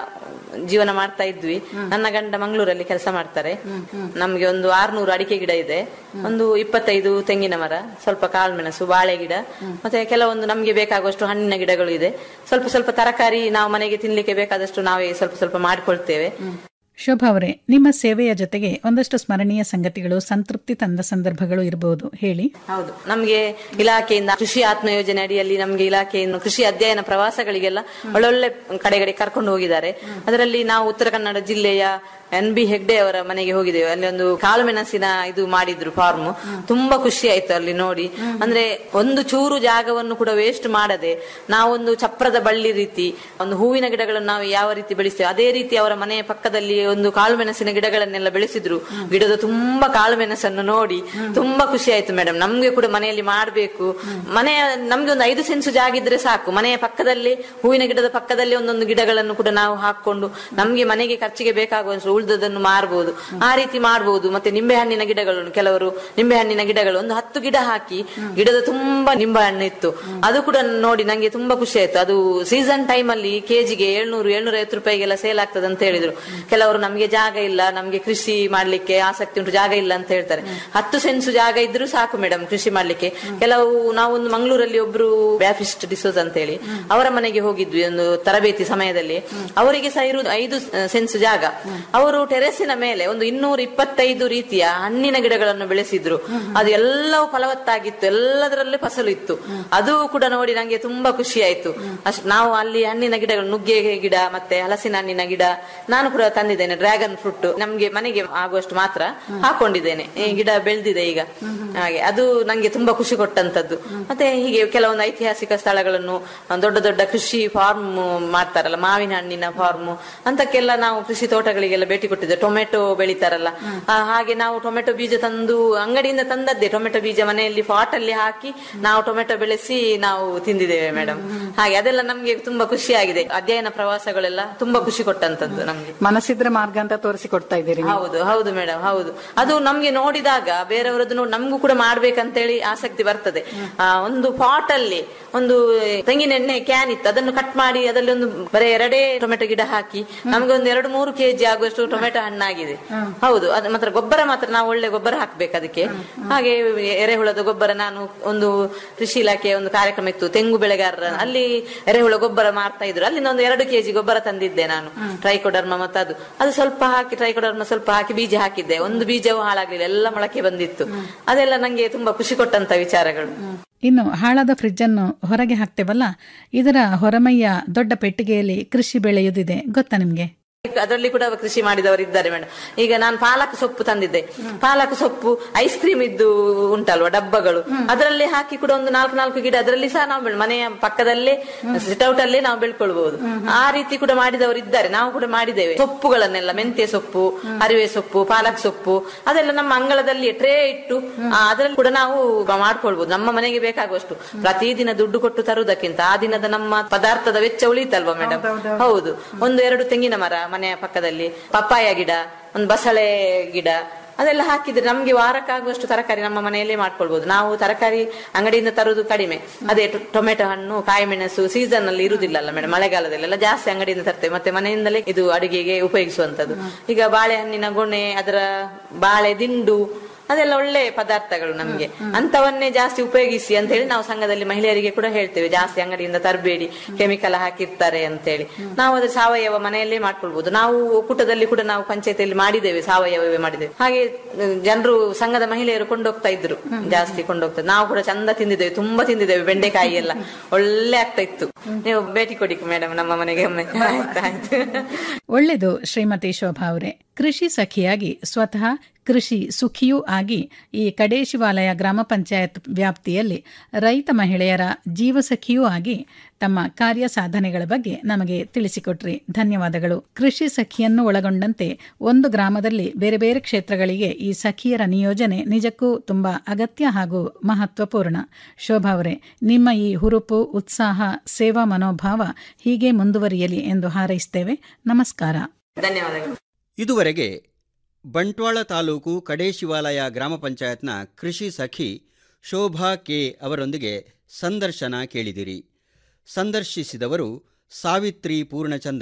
ಜೀವನ ಮಾಡ್ತಾ ಇದ್ವಿ ನನ್ನ ಗಂಡ ಮಂಗಳೂರಲ್ಲಿ ಕೆಲಸ ಮಾಡ್ತಾರೆ ನಮ್ಗೆ ಒಂದು ಆರ್ನೂರು ಅಡಿಕೆ ಗಿಡ ಇದೆ ಒಂದು ಇಪ್ಪತ್ತೈದು ತೆಂಗಿನ ಮರ ಸ್ವಲ್ಪ ಕಾಳುಮೆಣಸು ಬಾಳೆ ಗಿಡ ಮತ್ತೆ ಕೆಲವೊಂದು ನಮ್ಗೆ ಬೇಕಾಗುವಷ್ಟು ಹಣ್ಣಿನ ಗಿಡಗಳು ಇದೆ ಸ್ವಲ್ಪ ಸ್ವಲ್ಪ ತರಕಾರಿ ನಾವು ಮನೆಗೆ ತಿನ್ಲಿಕ್ಕೆ ಬೇಕಾದಷ್ಟು ನಾವೇ ಸ್ವಲ್ಪ ಸ್ವಲ್ಪ ಮಾಡಿಕೊಳ್ತೇವೆ ಶೋಭಾ ಅವರೇ ನಿಮ್ಮ ಸೇವೆಯ ಜೊತೆಗೆ ಒಂದಷ್ಟು ಸ್ಮರಣೀಯ ಸಂಗತಿಗಳು ಸಂತೃಪ್ತಿ ತಂದ ಸಂದರ್ಭಗಳು ಇರಬಹುದು ಹೇಳಿ ಹೌದು ನಮ್ಗೆ ಇಲಾಖೆಯಿಂದ ಕೃಷಿ ಆತ್ಮ ಯೋಜನೆ ಅಡಿಯಲ್ಲಿ ನಮ್ಗೆ ಇಲಾಖೆಯನ್ನು ಕೃಷಿ ಅಧ್ಯಯನ ಪ್ರವಾಸಗಳಿಗೆಲ್ಲ ಒಳ್ಳೊಳ್ಳೆ ಕಡೆಗಡೆ ಕರ್ಕೊಂಡು ಹೋಗಿದ್ದಾರೆ ಅದರಲ್ಲಿ ನಾವು ಉತ್ತರ ಕನ್ನಡ ಜಿಲ್ಲೆಯ ಎನ್ ಬಿ ಹೆಗ್ಡೆ ಅವರ ಮನೆಗೆ ಹೋಗಿದ್ದೇವೆ ಅಲ್ಲಿ ಒಂದು ಕಾಳು ಮೆಣಸಿನ ಇದು ಮಾಡಿದ್ರು ಫಾರ್ಮ್ ತುಂಬಾ ಖುಷಿ ಆಯ್ತು ಅಲ್ಲಿ ನೋಡಿ ಅಂದ್ರೆ ಒಂದು ಚೂರು ಜಾಗವನ್ನು ಕೂಡ ವೇಸ್ಟ್ ಮಾಡದೆ ನಾವೊಂದು ಚಪ್ರದ ಬಳ್ಳಿ ರೀತಿ ಒಂದು ಹೂವಿನ ಗಿಡಗಳನ್ನು ನಾವು ಯಾವ ರೀತಿ ಬೆಳೆಸ್ತೇವೆ ಅದೇ ರೀತಿ ಅವರ ಮನೆಯ ಪಕ್ಕದಲ್ಲಿ ಒಂದು ಕಾಳು ಮೆಣಸಿನ ಗಿಡಗಳನ್ನೆಲ್ಲ ಬೆಳೆಸಿದ್ರು ಗಿಡದ ತುಂಬಾ ಕಾಳು ಮೆಣಸನ್ನು ನೋಡಿ ತುಂಬಾ ಖುಷಿ ಆಯ್ತು ಮೇಡಮ್ ನಮ್ಗೆ ಕೂಡ ಮನೆಯಲ್ಲಿ ಮಾಡ್ಬೇಕು ಮನೆಯ ನಮ್ಗೆ ಒಂದು ಐದು ಸೆನ್ಸು ಜಾಗ ಇದ್ರೆ ಸಾಕು ಮನೆಯ ಪಕ್ಕದಲ್ಲಿ ಹೂವಿನ ಗಿಡದ ಪಕ್ಕದಲ್ಲಿ ಒಂದೊಂದು ಗಿಡಗಳನ್ನು ಕೂಡ ನಾವು ಹಾಕೊಂಡು ನಮ್ಗೆ ಮನೆಗೆ ಖರ್ಚಿಗೆ ಬೇಕಾಗುವಷ್ಟು ಉಳಿದದನ್ನು ಮಾರಬಹುದು ಆ ರೀತಿ ಮಾಡಬಹುದು ಮತ್ತೆ ನಿಂಬೆ ಹಣ್ಣಿನ ಗಿಡಗಳು ಕೆಲವರು ನಿಂಬೆ ಹಣ್ಣಿನ ಗಿಡಗಳು ಒಂದು ಹತ್ತು ಗಿಡ ಹಾಕಿ ಗಿಡದ ತುಂಬಾ ನಿಂಬೆ ಹಣ್ಣು ಇತ್ತು ಅದು ಕೂಡ ನೋಡಿ ನಂಗೆ ತುಂಬಾ ಖುಷಿ ಆಯ್ತು ಅದು ಸೀಸನ್ ಟೈಮ್ ಅಲ್ಲಿ ಕೆಜಿಗೆ ಏಳ್ನೂರು ಏಳ್ನೂರ ಐವತ್ತು ರೂಪಾಯಿಗೆಲ್ಲ ಸೇಲ್ ಆಗ್ತದೆ ಅಂತ ಹೇಳಿದ್ರು ಕೆಲವರು ನಮ್ಗೆ ಜಾಗ ಇಲ್ಲ ನಮ್ಗೆ ಕೃಷಿ ಮಾಡ್ಲಿಕ್ಕೆ ಆಸಕ್ತಿ ಉಂಟು ಜಾಗ ಇಲ್ಲ ಅಂತ ಹೇಳ್ತಾರೆ ಹತ್ತು ಸೆನ್ಸು ಜಾಗ ಇದ್ರೂ ಸಾಕು ಮೇಡಮ್ ಕೃಷಿ ಮಾಡ್ಲಿಕ್ಕೆ ಕೆಲವು ನಾವೊಂದು ಮಂಗಳೂರಲ್ಲಿ ಒಬ್ರು ಬ್ಯಾಫಿಸ್ಟ್ ಡಿಸೋಸ್ ಅಂತ ಹೇಳಿ ಅವರ ಮನೆಗೆ ಹೋಗಿದ್ವಿ ಒಂದು ತರಬೇತಿ ಸಮಯದಲ್ಲಿ ಅವರಿಗೆ ಸಹ ಇರುವುದು ಐದು ಸೆನ್ಸ್ ಜಾಗ ಅವರು ಟೆರೆಸಿನ ಮೇಲೆ ಒಂದು ಇನ್ನೂರ ಇಪ್ಪತ್ತೈದು ರೀತಿಯ ಹಣ್ಣಿನ ಗಿಡಗಳನ್ನು ಬೆಳೆಸಿದ್ರು ಅದು ಎಲ್ಲವೂ ಫಲವತ್ತಾಗಿತ್ತು ಎಲ್ಲದರಲ್ಲೂ ಫಸಲು ಇತ್ತು ಅದು ಕೂಡ ನೋಡಿ ನಂಗೆ ತುಂಬಾ ಖುಷಿ ಆಯ್ತು ಅಷ್ಟ್ ನಾವು ಅಲ್ಲಿ ಹಣ್ಣಿನ ಗಿಡಗಳು ನುಗ್ಗೆ ಗಿಡ ಮತ್ತೆ ಹಲಸಿನ ಹಣ್ಣಿನ ಗಿಡ ನಾನು ಕೂಡ ತಂದಿದ್ದೇನೆ ಡ್ರ್ಯಾಗನ್ ಫ್ರೂಟ್ ನಮ್ಗೆ ಮನೆಗೆ ಆಗುವಷ್ಟು ಮಾತ್ರ ಹಾಕೊಂಡಿದ್ದೇನೆ ಈ ಗಿಡ ಬೆಳೆದಿದೆ ಈಗ ಹಾಗೆ ಅದು ನಂಗೆ ತುಂಬಾ ಖುಷಿ ಕೊಟ್ಟಂತದ್ದು ಮತ್ತೆ ಹೀಗೆ ಕೆಲವೊಂದು ಐತಿಹಾಸಿಕ ಸ್ಥಳಗಳನ್ನು ದೊಡ್ಡ ದೊಡ್ಡ ಕೃಷಿ ಫಾರ್ಮ್ ಮಾಡ್ತಾರಲ್ಲ ಮಾವಿನ ಹಣ್ಣಿನ ಫಾರ್ಮ್ ಅಂತಕ್ಕೆಲ್ಲ ನಾವು ಕೃಷಿ ತೋಟಗಳಿಗೆಲ್ಲ ಭೇಟಿ ಕೊಟ್ಟಿದ್ದೆ ಟೊಮೆಟೊ ಬೆಳಿತಾರಲ್ಲ ಆ, ಹಾಗೆ ನಾವು ಟೊಮೆಟೊ ಬೀಜ ತಂದು ಅಂಗಡಿಯಿಂದ ತಂದದ್ದೇ ಟೊಮೆಟೊ ಬೀಜ ಮನೆಯಲ್ಲಿ ಪಾಟ್ ಅಲ್ಲಿ ಹಾಕಿ ನಾವು ಟೊಮೆಟೊ ಬೆಳೆಸಿ ನಾವು ತಿಂದಿದ್ದೇವೆ ಮೇಡಮ್ ಹಾಗೆ ಅದೆಲ್ಲ ನಮ್ಗೆ ತುಂಬಾ ಖುಷಿ ಆಗಿದೆ ಅಧ್ಯಯನ ಪ್ರವಾಸಗಳೆಲ್ಲ ತುಂಬಾ ಖುಷಿ ಕೊಟ್ಟಂತದ್ದು ನಮ್ಗೆ ಮನಸ್ಸಿದ್ರೆ ಮಾರ್ಗ ಅಂತ ತೋರಿಸಿ ಕೊಡ್ತಾ ಇದ್ದೀರಿ ನೀವು. ಹೌದು ಹೌದು ಮೇಡಮ್ ಹೌದು ಅದು ನಮ್ಗೆ ನೋಡಿದಾಗ ಬೇರೆಯವರದ್ದು ನೋಡಿ ನಮ್ಗೂ ಕೂಡ ಮಾಡ್ಬೇಕಂತೇಳಿ ಆಸಕ್ತಿ ಬರ್ತದೆ ಆ, ಒಂದು ಪಾಟ್ ಅಲ್ಲಿ ಒಂದು ತೆಂಗಿನೆಣ್ಣೆ ಕ್ಯಾನ್ ಇತ್ತು ಅದನ್ನು ಕಟ್ ಮಾಡಿ ಅದರಲ್ಲಿ ಒಂದು ಬರೀ ಎರಡೇ ಟೊಮೆಟೊ ಗಿಡ ಹಾಕಿ ನಮ್ಗೆ ಒಂದು ಎರಡು ಮೂರು ಕೆಜಿ ಆಗುವಷ್ಟು ಟೊಮೆಟೊ ಹಣ್ಣಾಗಿದೆ ಹೌದು ಅದು ಮಾತ್ರ ಗೊಬ್ಬರ ಮಾತ್ರ ನಾವು ಒಳ್ಳೆ ಗೊಬ್ಬರ ಹಾಕ್ಬೇಕು ಅದಕ್ಕೆ ಹಾಗೆ ಎರೆಹುಳದ ಗೊಬ್ಬರ ನಾನು ಒಂದು ಕೃಷಿ ಇಲಾಖೆಯ ಒಂದು ಕಾರ್ಯಕ್ರಮ ಇತ್ತು ತೆಂಗು ಬೆಳೆಗಾರರ ಅಲ್ಲಿ ಎರೆಹುಳ ಗೊಬ್ಬರ ಮಾರ್ತಾ ಇದ್ರು ಅಲ್ಲಿಂದ ಒಂದು ಎರಡು ಕೆಜಿ ಗೊಬ್ಬರ ತಂದಿದ್ದೆ ನಾನು ಟ್ರೈಕೋಡರ್ಮ ಮತ್ತು ಅದು ಅದು ಸ್ವಲ್ಪ ಹಾಕಿ ಟ್ರೈಕೋಡರ್ಮ ಸ್ವಲ್ಪ ಹಾಕಿ ಬೀಜ ಹಾಕಿದ್ದೆ ಒಂದು ಬೀಜವೂ ಹಾಳಾಗ್ಲಿಲ್ಲ ಎಲ್ಲ ಮೊಳಕೆ ಬಂದಿತ್ತು ಅದೆಲ್ಲ ನಂಗೆ ತುಂಬಾ ಖುಷಿ ಕೊಟ್ಟಂತ ವಿಚಾರಗಳು ಇನ್ನು ಹಾಳಾದ ಫ್ರಿಡ್ಜ್ ಅನ್ನು ಹೊರಗೆ ಹಾಕ್ತೇವಲ್ಲ ಇದರ ಹೊರಮೈಯ ದೊಡ್ಡ ಪೆಟ್ಟಿಗೆಯಲ್ಲಿ ಕೃಷಿ ಬೆಳೆಯುವುದಿದೆ ಗೊತ್ತಾ ನಿಮ್ಗೆ ಅದರಲ್ಲಿ ಕೂಡ ಕೃಷಿ ಮಾಡಿದವರು ಇದ್ದಾರೆ ಮೇಡಮ್ ಈಗ ನಾನು ಪಾಲಕ್ ಸೊಪ್ಪು ತಂದಿದ್ದೆ ಪಾಲಕ್ ಸೊಪ್ಪು ಐಸ್ ಕ್ರೀಮ್ ಇದ್ದು ಉಂಟಲ್ವಾ ಡಬ್ಬಗಳು ಅದರಲ್ಲಿ ಹಾಕಿ ಕೂಡ ಒಂದು ನಾಲ್ಕು ನಾಲ್ಕು ಗಿಡ ಅದರಲ್ಲಿ ಸಹ ನಾವು ಬೆಳ್- ಮನೆಯ ಪಕ್ಕದಲ್ಲೇ ಸಿಟೌಟ್ ಅಲ್ಲೇ ನಾವು ಬೆಳ್ಕೊಳ್ಬಹುದು ಆ ರೀತಿ ಕೂಡ ಮಾಡಿದವರು ಇದ್ದಾರೆ ನಾವು ಕೂಡ ಮಾಡಿದ್ದೇವೆ ಸೊಪ್ಪುಗಳನ್ನೆಲ್ಲ ಮೆಂತ್ಯ ಸೊಪ್ಪು ಅರಿವೆ ಸೊಪ್ಪು ಪಾಲಕ್ ಸೊಪ್ಪು ಅದೆಲ್ಲ ನಮ್ಮ ಅಂಗಳದಲ್ಲಿ ಟ್ರೇ ಇಟ್ಟು ಆ, ಅದರಲ್ಲಿ ಕೂಡ ನಾವು ಮಾಡ್ಕೊಳ್ಬಹುದು ನಮ್ಮ ಮನೆಗೆ ಬೇಕಾಗುವಷ್ಟು ಪ್ರತಿದಿನ ದುಡ್ಡು ಕೊಟ್ಟು ತರುವುದಕ್ಕಿಂತ ಆ ದಿನದ ನಮ್ಮ ಪದಾರ್ಥದ ವೆಚ್ಚ ಉಳಿತಲ್ವಾ ಮೇಡಮ್ ಹೌದು ಒಂದು ಎರಡು ತೆಂಗಿನ ಮರ ಮನೆಯ ಪಕ್ಕದಲ್ಲಿ ಪಪ್ಪಾಯ ಗಿಡ ಒಂದು ಬಸಳೆ ಗಿಡ ಅದೆಲ್ಲ ಹಾಕಿದ್ರೆ ನಮ್ಗೆ ವಾರಕ್ಕಾಗುವಷ್ಟು ತರಕಾರಿ ನಮ್ಮ ಮನೆಯಲ್ಲೇ ಮಾಡ್ಕೊಳ್ಬಹುದು ನಾವು ತರಕಾರಿ ಅಂಗಡಿಯಿಂದ ತರುವುದು ಕಡಿಮೆ ಅದೇ ಟೊ- ಟೊಮೆಟೊ ಹಣ್ಣು ಕಾಯಿ ಮೆಣಸು ಸೀಸನ್ ಅಲ್ಲಿ ಇರುದಿಲ್ಲಲ್ಲ ಮೇಡಮ್ ಮಳೆಗಾಲದಲ್ಲೆಲ್ಲ ಜಾಸ್ತಿ ಅಂಗಡಿಯಿಂದ ತರ್ತೇವೆ ಮತ್ತೆ ಮನೆಯಿಂದಲೇ ಇದು ಅಡುಗೆಗೆ ಉಪಯೋಗಿಸುವಂತದ್ದು ಈಗ ಬಾಳೆಹಣ್ಣಿನ ಗೊನೆ ಅದರ ಬಾಳೆ ದಿಂಡು ಅದೆಲ್ಲ ಒಳ್ಳೆ ಪದಾರ್ಥಗಳು ನಮ್ಗೆ ಅಂತವನ್ನೇ ಜಾಸ್ತಿ ಉಪಯೋಗಿಸಿ ಅಂತ ಹೇಳಿ ನಾವು ಸಂಘದಲ್ಲಿ ಮಹಿಳೆಯರಿಗೆ ಕೂಡ ಹೇಳ್ತೇವೆ ಜಾಸ್ತಿ ಅಂಗಡಿಯಿಂದ ತರಬೇಡಿ ಕೆಮಿಕಲ್ ಹಾಕಿರ್ತಾರೆ ಅಂತ ಹೇಳಿ ನಾವು ಅದ್ರ ಸಾವಯವ ಮನೆಯಲ್ಲೇ ಮಾಡ್ಕೊಳ್ಬಹುದು ನಾವು ಒಕ್ಕೂಟದಲ್ಲಿ ಕೂಡ ನಾವು ಪಂಚಾಯತಿಯಲ್ಲಿ ಮಾಡಿದ್ದೇವೆ ಸಾವಯವವೇ ಮಾಡಿದ್ದೇವೆ ಹಾಗೆ ಜನರು ಸಂಘದ ಮಹಿಳೆಯರು ಕೊಂಡೋಗ್ತಾ ಇದ್ರು ಜಾಸ್ತಿ ಕೊಂಡೋಗ್ತಾ ನಾವು ಕೂಡ ಚಂದ ತಿಂದಿದ್ದೇವೆ ತುಂಬಾ ತಿಂದಿದ್ದೇವೆ ಬೆಂಡೆಕಾಯಿ ಎಲ್ಲ ಒಳ್ಳೆ ಆಗ್ತಾ ಇತ್ತು ನೀವು ಭೇಟಿ ಕೊಡಿ ಮೇಡಮ್ ನಮ್ಮ ಮನೆಗೆ ಒಮ್ಮೆ ಆಯ್ತು ಆಯ್ತು ಒಳ್ಳೆಯದು ಶ್ರೀಮತಿ ಶೋಭಾ ಅವರೇ ಕೃಷಿ ಸಖಿಯಾಗಿ ಸ್ವತಃ ಕೃಷಿ ಸುಖಿಯೂ ಆಗಿ ಈ ಕಡೇಶಿವಾಲಯ ಗ್ರಾಮ ಪಂಚಾಯತ್ ವ್ಯಾಪ್ತಿಯಲ್ಲಿ ರೈತ ಮಹಿಳೆಯರ ಜೀವಸಖಿಯೂ ಆಗಿ ತಮ್ಮ ಕಾರ್ಯ ಸಾಧನೆಗಳ ಬಗ್ಗೆ ನಮಗೆ ತಿಳಿಸಿಕೊಟ್ರಿ ಧನ್ಯವಾದಗಳು ಕೃಷಿ ಸಖಿಯನ್ನು ಒಳಗೊಂಡಂತೆ ಒಂದು ಗ್ರಾಮದಲ್ಲಿ ಬೇರೆ ಬೇರೆ ಕ್ಷೇತ್ರಗಳಿಗೆ ಈ ಸಖಿಯರ ನಿಯೋಜನೆ ನಿಜಕ್ಕೂ ತುಂಬಾ ಅಗತ್ಯ ಹಾಗೂ ಮಹತ್ವಪೂರ್ಣ ಶೋಭಾ ಅವರೇ ನಿಮ್ಮ ಈ ಹುರುಪು ಉತ್ಸಾಹ ಸೇವಾ ಮನೋಭಾವ ಹೀಗೆ ಮುಂದುವರಿಯಲಿ ಎಂದು ಹಾರೈಸುತ್ತೇವೆ ನಮಸ್ಕಾರ ಧನ್ಯವಾದಗಳು ಇದುವರೆಗೆ ಬಂಟ್ವಾಳ ತಾಲೂಕು ಕಡೇಶಿವಾಲಯ ಗ್ರಾಮ ಪಂಚಾಯತ್ನ ಕೃಷಿ ಸಖಿ ಶೋಭಾ ಕೆ ಅವರೊಂದಿಗೆ ಸಂದರ್ಶನ ಕೇಳಿದಿರಿ ಸಂದರ್ಶಿಸಿದವರು ಸಾವಿತ್ರಿ ಪೂರ್ಣಚಂದ್ರ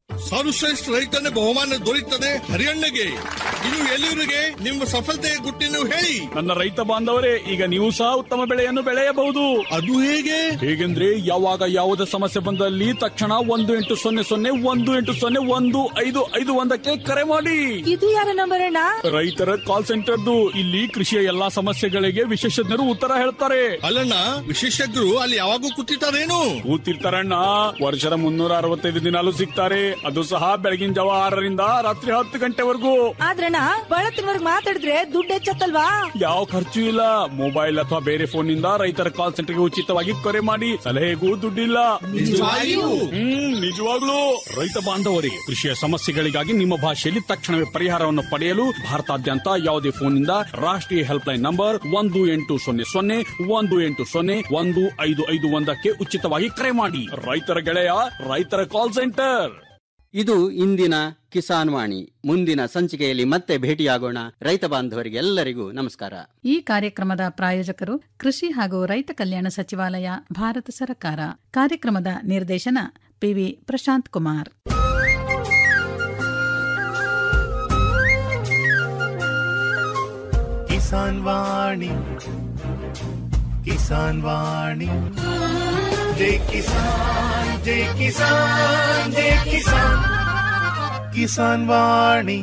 ಸರ್ವಶ್ರೇಷ್ಠ ರೈತನ ಬಹುಮಾನ ದೊರೆಯುತ್ತದೆ ಹರಿಯಣ್ಣಗೆ ಇನ್ನು ಎಲ್ಲಿವರಿಗೆ ನಿಮ್ಮ ಸಫಲತೆಯ ಗುಟ್ಟಿನ ಹೇಳಿ ನನ್ನ ರೈತ ಬಾಂಧವರೇ ಈಗ ನೀವು ಸಹ ಉತ್ತಮ ಬೆಳೆಯನ್ನು ಬೆಳೆಯಬಹುದು ಅದು ಹೇಗೆ ಹೇಗೆಂದ್ರೆ ಯಾವಾಗ ಯಾವುದೇ ಸಮಸ್ಯೆ ಬಂದಲ್ಲಿ ತಕ್ಷಣ ಒಂದು ಎಂಟು ಸೊನ್ನೆ ಸೊನ್ನೆ ಒಂದು ಎಂಟು ಸೊನ್ನೆ ಒಂದು ಐದು ಐದು ಒಂದಕ್ಕೆ ಕರೆ ಮಾಡಿ ಇದು ಯಾರ ನಂಬರ್ ಅಣ್ಣ ರೈತರ ಕಾಲ್ ಸೆಂಟರ್ದು ಇಲ್ಲಿ ಕೃಷಿಯ ಎಲ್ಲಾ ಸಮಸ್ಯೆಗಳಿಗೆ ವಿಶೇಷಜ್ಞರು ಉತ್ತರ ಹೇಳ್ತಾರೆ ಅಲ್ಲಣ್ಣ ವಿಶೇಷಜ್ಞರು ಅಲ್ಲಿ ಯಾವಾಗೂ ಕೂತಿರ್ತಾರೇನು ಕೂತಿರ್ತಾರಣ್ಣ ವರ್ಷದ ಮುನ್ನೂರ ಅರವತ್ತೈದು ದಿನಾಲು ಸಿಗ್ತಾರೆ ಅದು ಸಹ ಬೆಳಗಿನ ಜಾವ ಆರರಿಂದ ರಾತ್ರಿ ಹತ್ತು ಗಂಟೆವರೆಗೂ ಆದ್ರಣ್ಣ ಬಳತ್ತಿನವರ್ಗ್ ಮಾತಾಡಿದ್ರೆ ದುಡ್ಡು ಹೆಚ್ಚತ್ತಲ್ವಾ ಯಾವ ಖರ್ಚು ಇಲ್ಲ ಮೊಬೈಲ್ ಅಥವಾ ಬೇರೆ ಫೋನ್ ನಿಂದ ರೈತರ ಕಾಲ್ ಸೆಂಟರ್ಗೆ ಉಚಿತವಾಗಿ ಕರೆ ಮಾಡಿ ಸಲಹೆಗೂ ದುಡ್ಡಿಲ್ಲ ನಿಜವಾಗಿಯೂ? ಹ್ಮ್ ನಿಜವಾಗ್ಲೂ ರೈತ ಬಾಂಧವರಿಗೆ ಕೃಷಿಯ ಸಮಸ್ಯೆಗಳಿಗಾಗಿ ನಿಮ್ಮ ಭಾಷೆಯಲ್ಲಿ ತಕ್ಷಣವೇ ಪರಿಹಾರವನ್ನು ಪಡೆಯಲು ಭಾರತಾದ್ಯಂತ ಯಾವುದೇ ಫೋನ್ ನಿಂದ ರಾಷ್ಟ್ರೀಯ ಹೆಲ್ಪ್ ಲೈನ್ ನಂಬರ್ ಒಂದು ಎಂಟು ಸೊನ್ನೆ ಸೊನ್ನೆ ಒಂದು ಎಂಟು ಸೊನ್ನೆ ಒಂದು ಐದು ಐದು ಒಂದಕ್ಕೆ ಉಚಿತವಾಗಿ ಕರೆ ಮಾಡಿ ರೈತರ ಗೆಳೆಯ ರೈತರ ಕಾಲ್ ಸೆಂಟರ್ ಇದು ಇಂದಿನ ಕಿಸಾನ್ ವಾಣಿ ಮುಂದಿನ ಸಂಚಿಕೆಯಲ್ಲಿ ಮತ್ತೆ ಭೇಟಿಯಾಗೋಣ ರೈತ ಬಾಂಧವರಿಗೆಲ್ಲರಿಗೂ ನಮಸ್ಕಾರ ಈ ಕಾರ್ಯಕ್ರಮದ ಪ್ರಾಯೋಜಕರು ಕೃಷಿ ಹಾಗೂ ರೈತ ಕಲ್ಯಾಣ ಸಚಿವಾಲಯ ಭಾರತ ಸರ್ಕಾರ ಕಾರ್ಯಕ್ರಮದ ನಿರ್ದೇಶನ ಪಿವಿ ಪ್ರಶಾಂತ್ ಕುಮಾರ್ ಕಿಸಾನ್ ವಾಣಿ ಕಿಸಾನ್ ವಾಣಿ ಜೈ ಕಿಸಾನ್ ಜೈ ಕಿಸಾನ್ ಜೈ ಕಿಸಾನ್ ಕಿಸಾನ್ ವಾಣಿ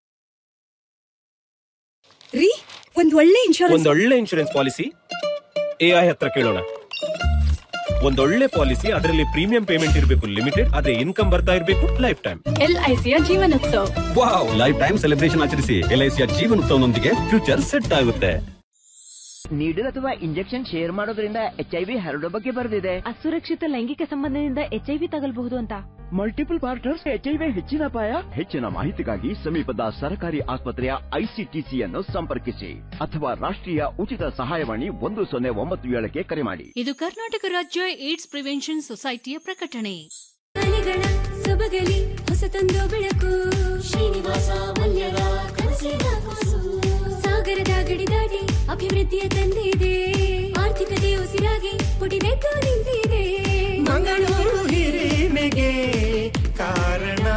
ರೀ ಒಂದ್ ಒಳ್ಳೆ ಇನ್ಶೂರೆನ್ಸ್ ಒಂದೊಳ್ಳೆ ಇನ್ಶೂರೆನ್ಸ್ ಪಾಲಿಸಿ ಎಐ ಹತ್ರ ಕೇಳೋಣ ಒಂದೊಳ್ಳೆ ಪಾಲಿಸಿ ಅದರಲ್ಲಿ ಪ್ರೀಮಿಯಂ ಪೇಮೆಂಟ್ ಇರಬೇಕು ಲಿಮಿಟೆಡ್ ಅದೇ ಇನ್ಕಮ್ ಬರ್ತಾ ಇರಬೇಕು ಲೈಫ್ ಟೈಮ್ ಎಲ್ಐಸಿಯ Jeevanotsav wow lifetime celebration ಆಚರಿಸಿ ಎಲ್ಐಸಿಯ ಜೀವನೋತ್ಸವನೊಂದಿಗೆ ಫ್ಯೂಚರ್ ಸೆಟ್ ಆಗುತ್ತೆ ನೀಡಲ್ ಅಥವಾ ಇಂಜೆಕ್ಷನ್ ಶೇರ್ ಮಾಡೋದ್ರಿಂದ ಎಚ್ ಐ ವಿ ಹರಡೋ ಬಗ್ಗೆ ಬರೆದಿದೆ ಅಸುರಕ್ಷಿತ ಲೈಂಗಿಕ ಸಂಬಂಧದಿಂದ ಎಚ್ಐವಿ ತಗಲ್ಬಹುದು ಅಂತ multiple partners H I V ಹೆಚ್ಚಿನ ಅಪಾಯ ಹೆಚ್ಚಿನ ಮಾಹಿತಿಗಾಗಿ ಸಮೀಪದ ಸರ್ಕಾರಿ ಆಸ್ಪತ್ರೆಯ ಐಸಿಟಿಸಿಯನ್ನು ಸಂಪರ್ಕಿಸಿ ಅಥವಾ ರಾಷ್ಟ್ರೀಯ ಉಚಿತ ಸಹಾಯವಾಣಿ ಒಂದು ಸೊನ್ನೆ ಒಂಬತ್ತು ಏಳಕ್ಕೆ ಕರೆ ಮಾಡಿ ಇದು ಕರ್ನಾಟಕ ರಾಜ್ಯ ಏಡ್ಸ್ ಪ್ರಿವೆನ್ಷನ್ ಸೊಸೈಟಿಯ ಪ್ರಕಟಣೆ ಸೊಬಗಲಿ ಹೊಸತೊಂದು ಬೆಳಕು ಶ್ರೀನಿವಾಸ ಮಲ್ಯರ ಕನಸಿನ ಕೂಸು ಸಾಗರದ ಗಡಿ ದಾಟಿ ಅಭಿವೃದ್ಧಿಯ ತಂದಿದೆ ಆರ್ಥಿಕತೆ ಉಸಿರಾಗಿ ಪುಟಿದೆದ್ದು ನಿಂತಿದೆ ಮಂಗಳೂರು ಹಿರಿಮೆಗೆ ಕಾರಣ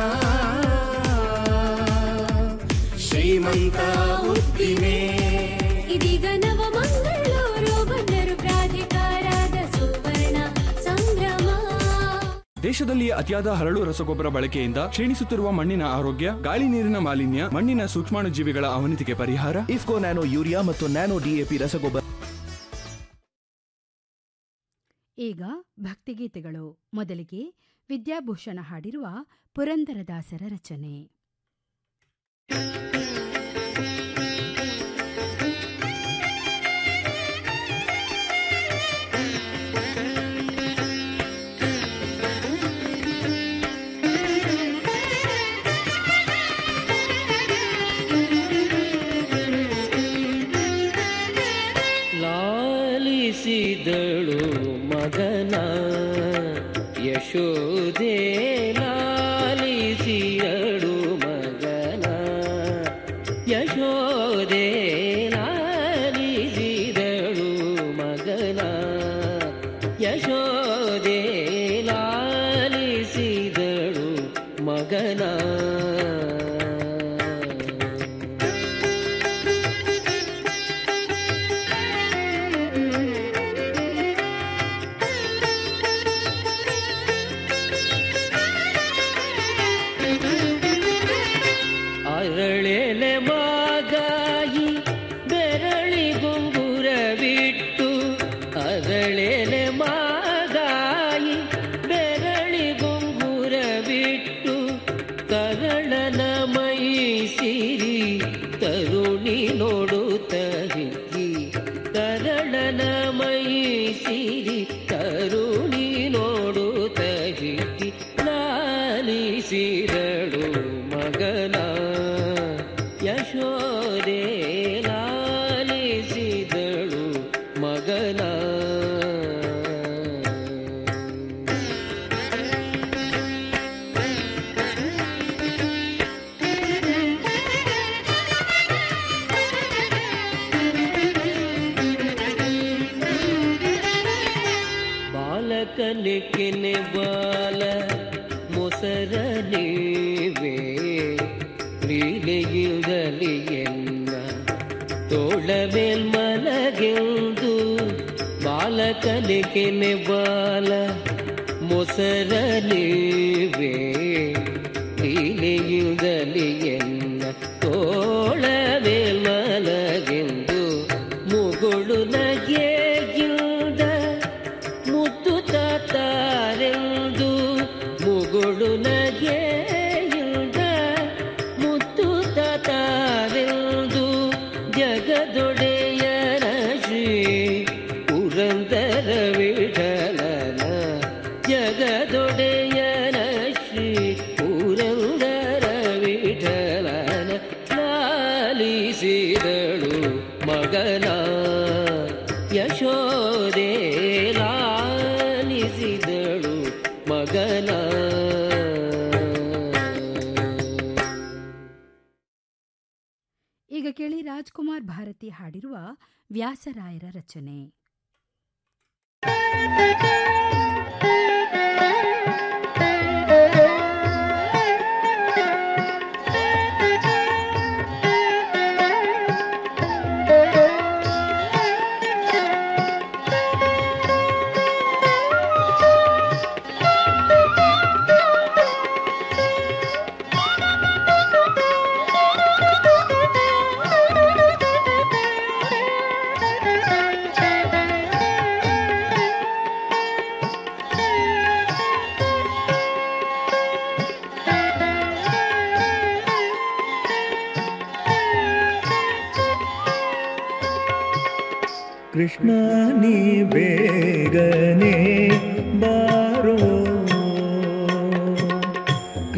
ಶ್ರೀಮಂತ ಉದ್ದಿಮೆ ಇದೀಗ ನವ ಮಂಗಳೂರು ಬಂದರು ಪ್ರಾಧಿಕಾರದ ಸುವರ್ಣ ಸಂಭ್ರಮ ದೇಶದಲ್ಲಿ ಅತಿಯಾದ ಹರಳು ರಸಗೊಬ್ಬರ ಬಳಕೆಯಿಂದ ಕ್ಷೀಣಿಸುತ್ತಿರುವ ಮಣ್ಣಿನ ಆರೋಗ್ಯ ಗಾಳಿ ನೀರಿನ ಮಾಲಿನ್ಯ ಮಣ್ಣಿನ ಸೂಕ್ಷ್ಮಾಣುಜೀವಿಗಳ ಅವನತಿಗೆ ಪರಿಹಾರ ಇಫ್ಕೋ ನ್ಯಾನೋ ಯೂರಿಯಾ ಮತ್ತು ನ್ಯಾನೋ ಡಿಎಪಿ ರಸಗೊಬ್ಬರ ಈಗ ಭಕ್ತಿಗೀತೆಗಳು ಮೊದಲಿಗೆ ವಿದ್ಯಾಭೂಷಣ ಹಾಡಿರುವ ಪುರಂದರದಾಸರ ರಚನೆ ಲಾಲಿಸಿದಳು ಮಗನ ಯಶೋದೆ ಲಾಲಿಸಿದಳು ಮಗನ ಯಶೋದೆ ಲಾಲಿಸಿದಳು ಮಗನ ಯಶೋದೆ ಲಾಲಿಸಿದಳು ಮಗನ ಅರಳೆಲೆ ಮಾಗಾಯಿ ಬೆರಳಿ ಗುಂಗುರ ಬಿಟ್ಟು ಅರಳೆಲೆ ಮಾಗಾಯಿ ಬೆರಳಿ ಗುಂಗುರ ಬಿಟ್ಟು ಕರಳನ ಮೈ ಸಿರಿ ತರುಣಿ ನೋಡುತ್ತ ಹಿಗ್ಗಿ ಕರಳನ ಮೈ ಸಿರಿ ತರುಣಿ ನೋಡುತ್ತ ಹಿಗ್ಗಿ ಲಾಲಿಸಿದಳು ಮಗನ ಯಶೋದೆ ಲಾಲಿಸಿದಳು ಮಗನ ಕಲಿಕೆನೆ ಬಾಲ ಮೊಸರಲಿವೆ ಲೀಲೆಯುದಲಿ ಎನ್ನ ತೋಳವೇ ಮಲಗೆಂದು ಮುಗುಳು ನಗೆಯುದ ಮುದ್ದು ತಾರೆಂದು ಮುಗುಳು ನಗೆಯುದ ಮುದ್ದು ತಾರೆಂದು ಜಗದೊಡೆಯರ ಶ್ರೀ ಪುರಂದರ ವಿಠಲನ ಜಗದೊಡೆಯನ ಶ್ರೀ ಪುರಂದರ ವಿಠಲನ ಲಾಲಿಸಿದಳು ಮಗನ ಯಶೋದೆ ಲಾಲಿಸಿದಳು ಮಗನ ಈಗ ಕೇಳಿ ರಾಜ್ಕುಮಾರ್ ಭಾರತಿ ಹಾಡಿರುವ ವ್ಯಾಸರಾಯರ ರಚನೆ ಕೃಷ್ಣ ನೀ ಬೇಗನೆ ಬಾರೋ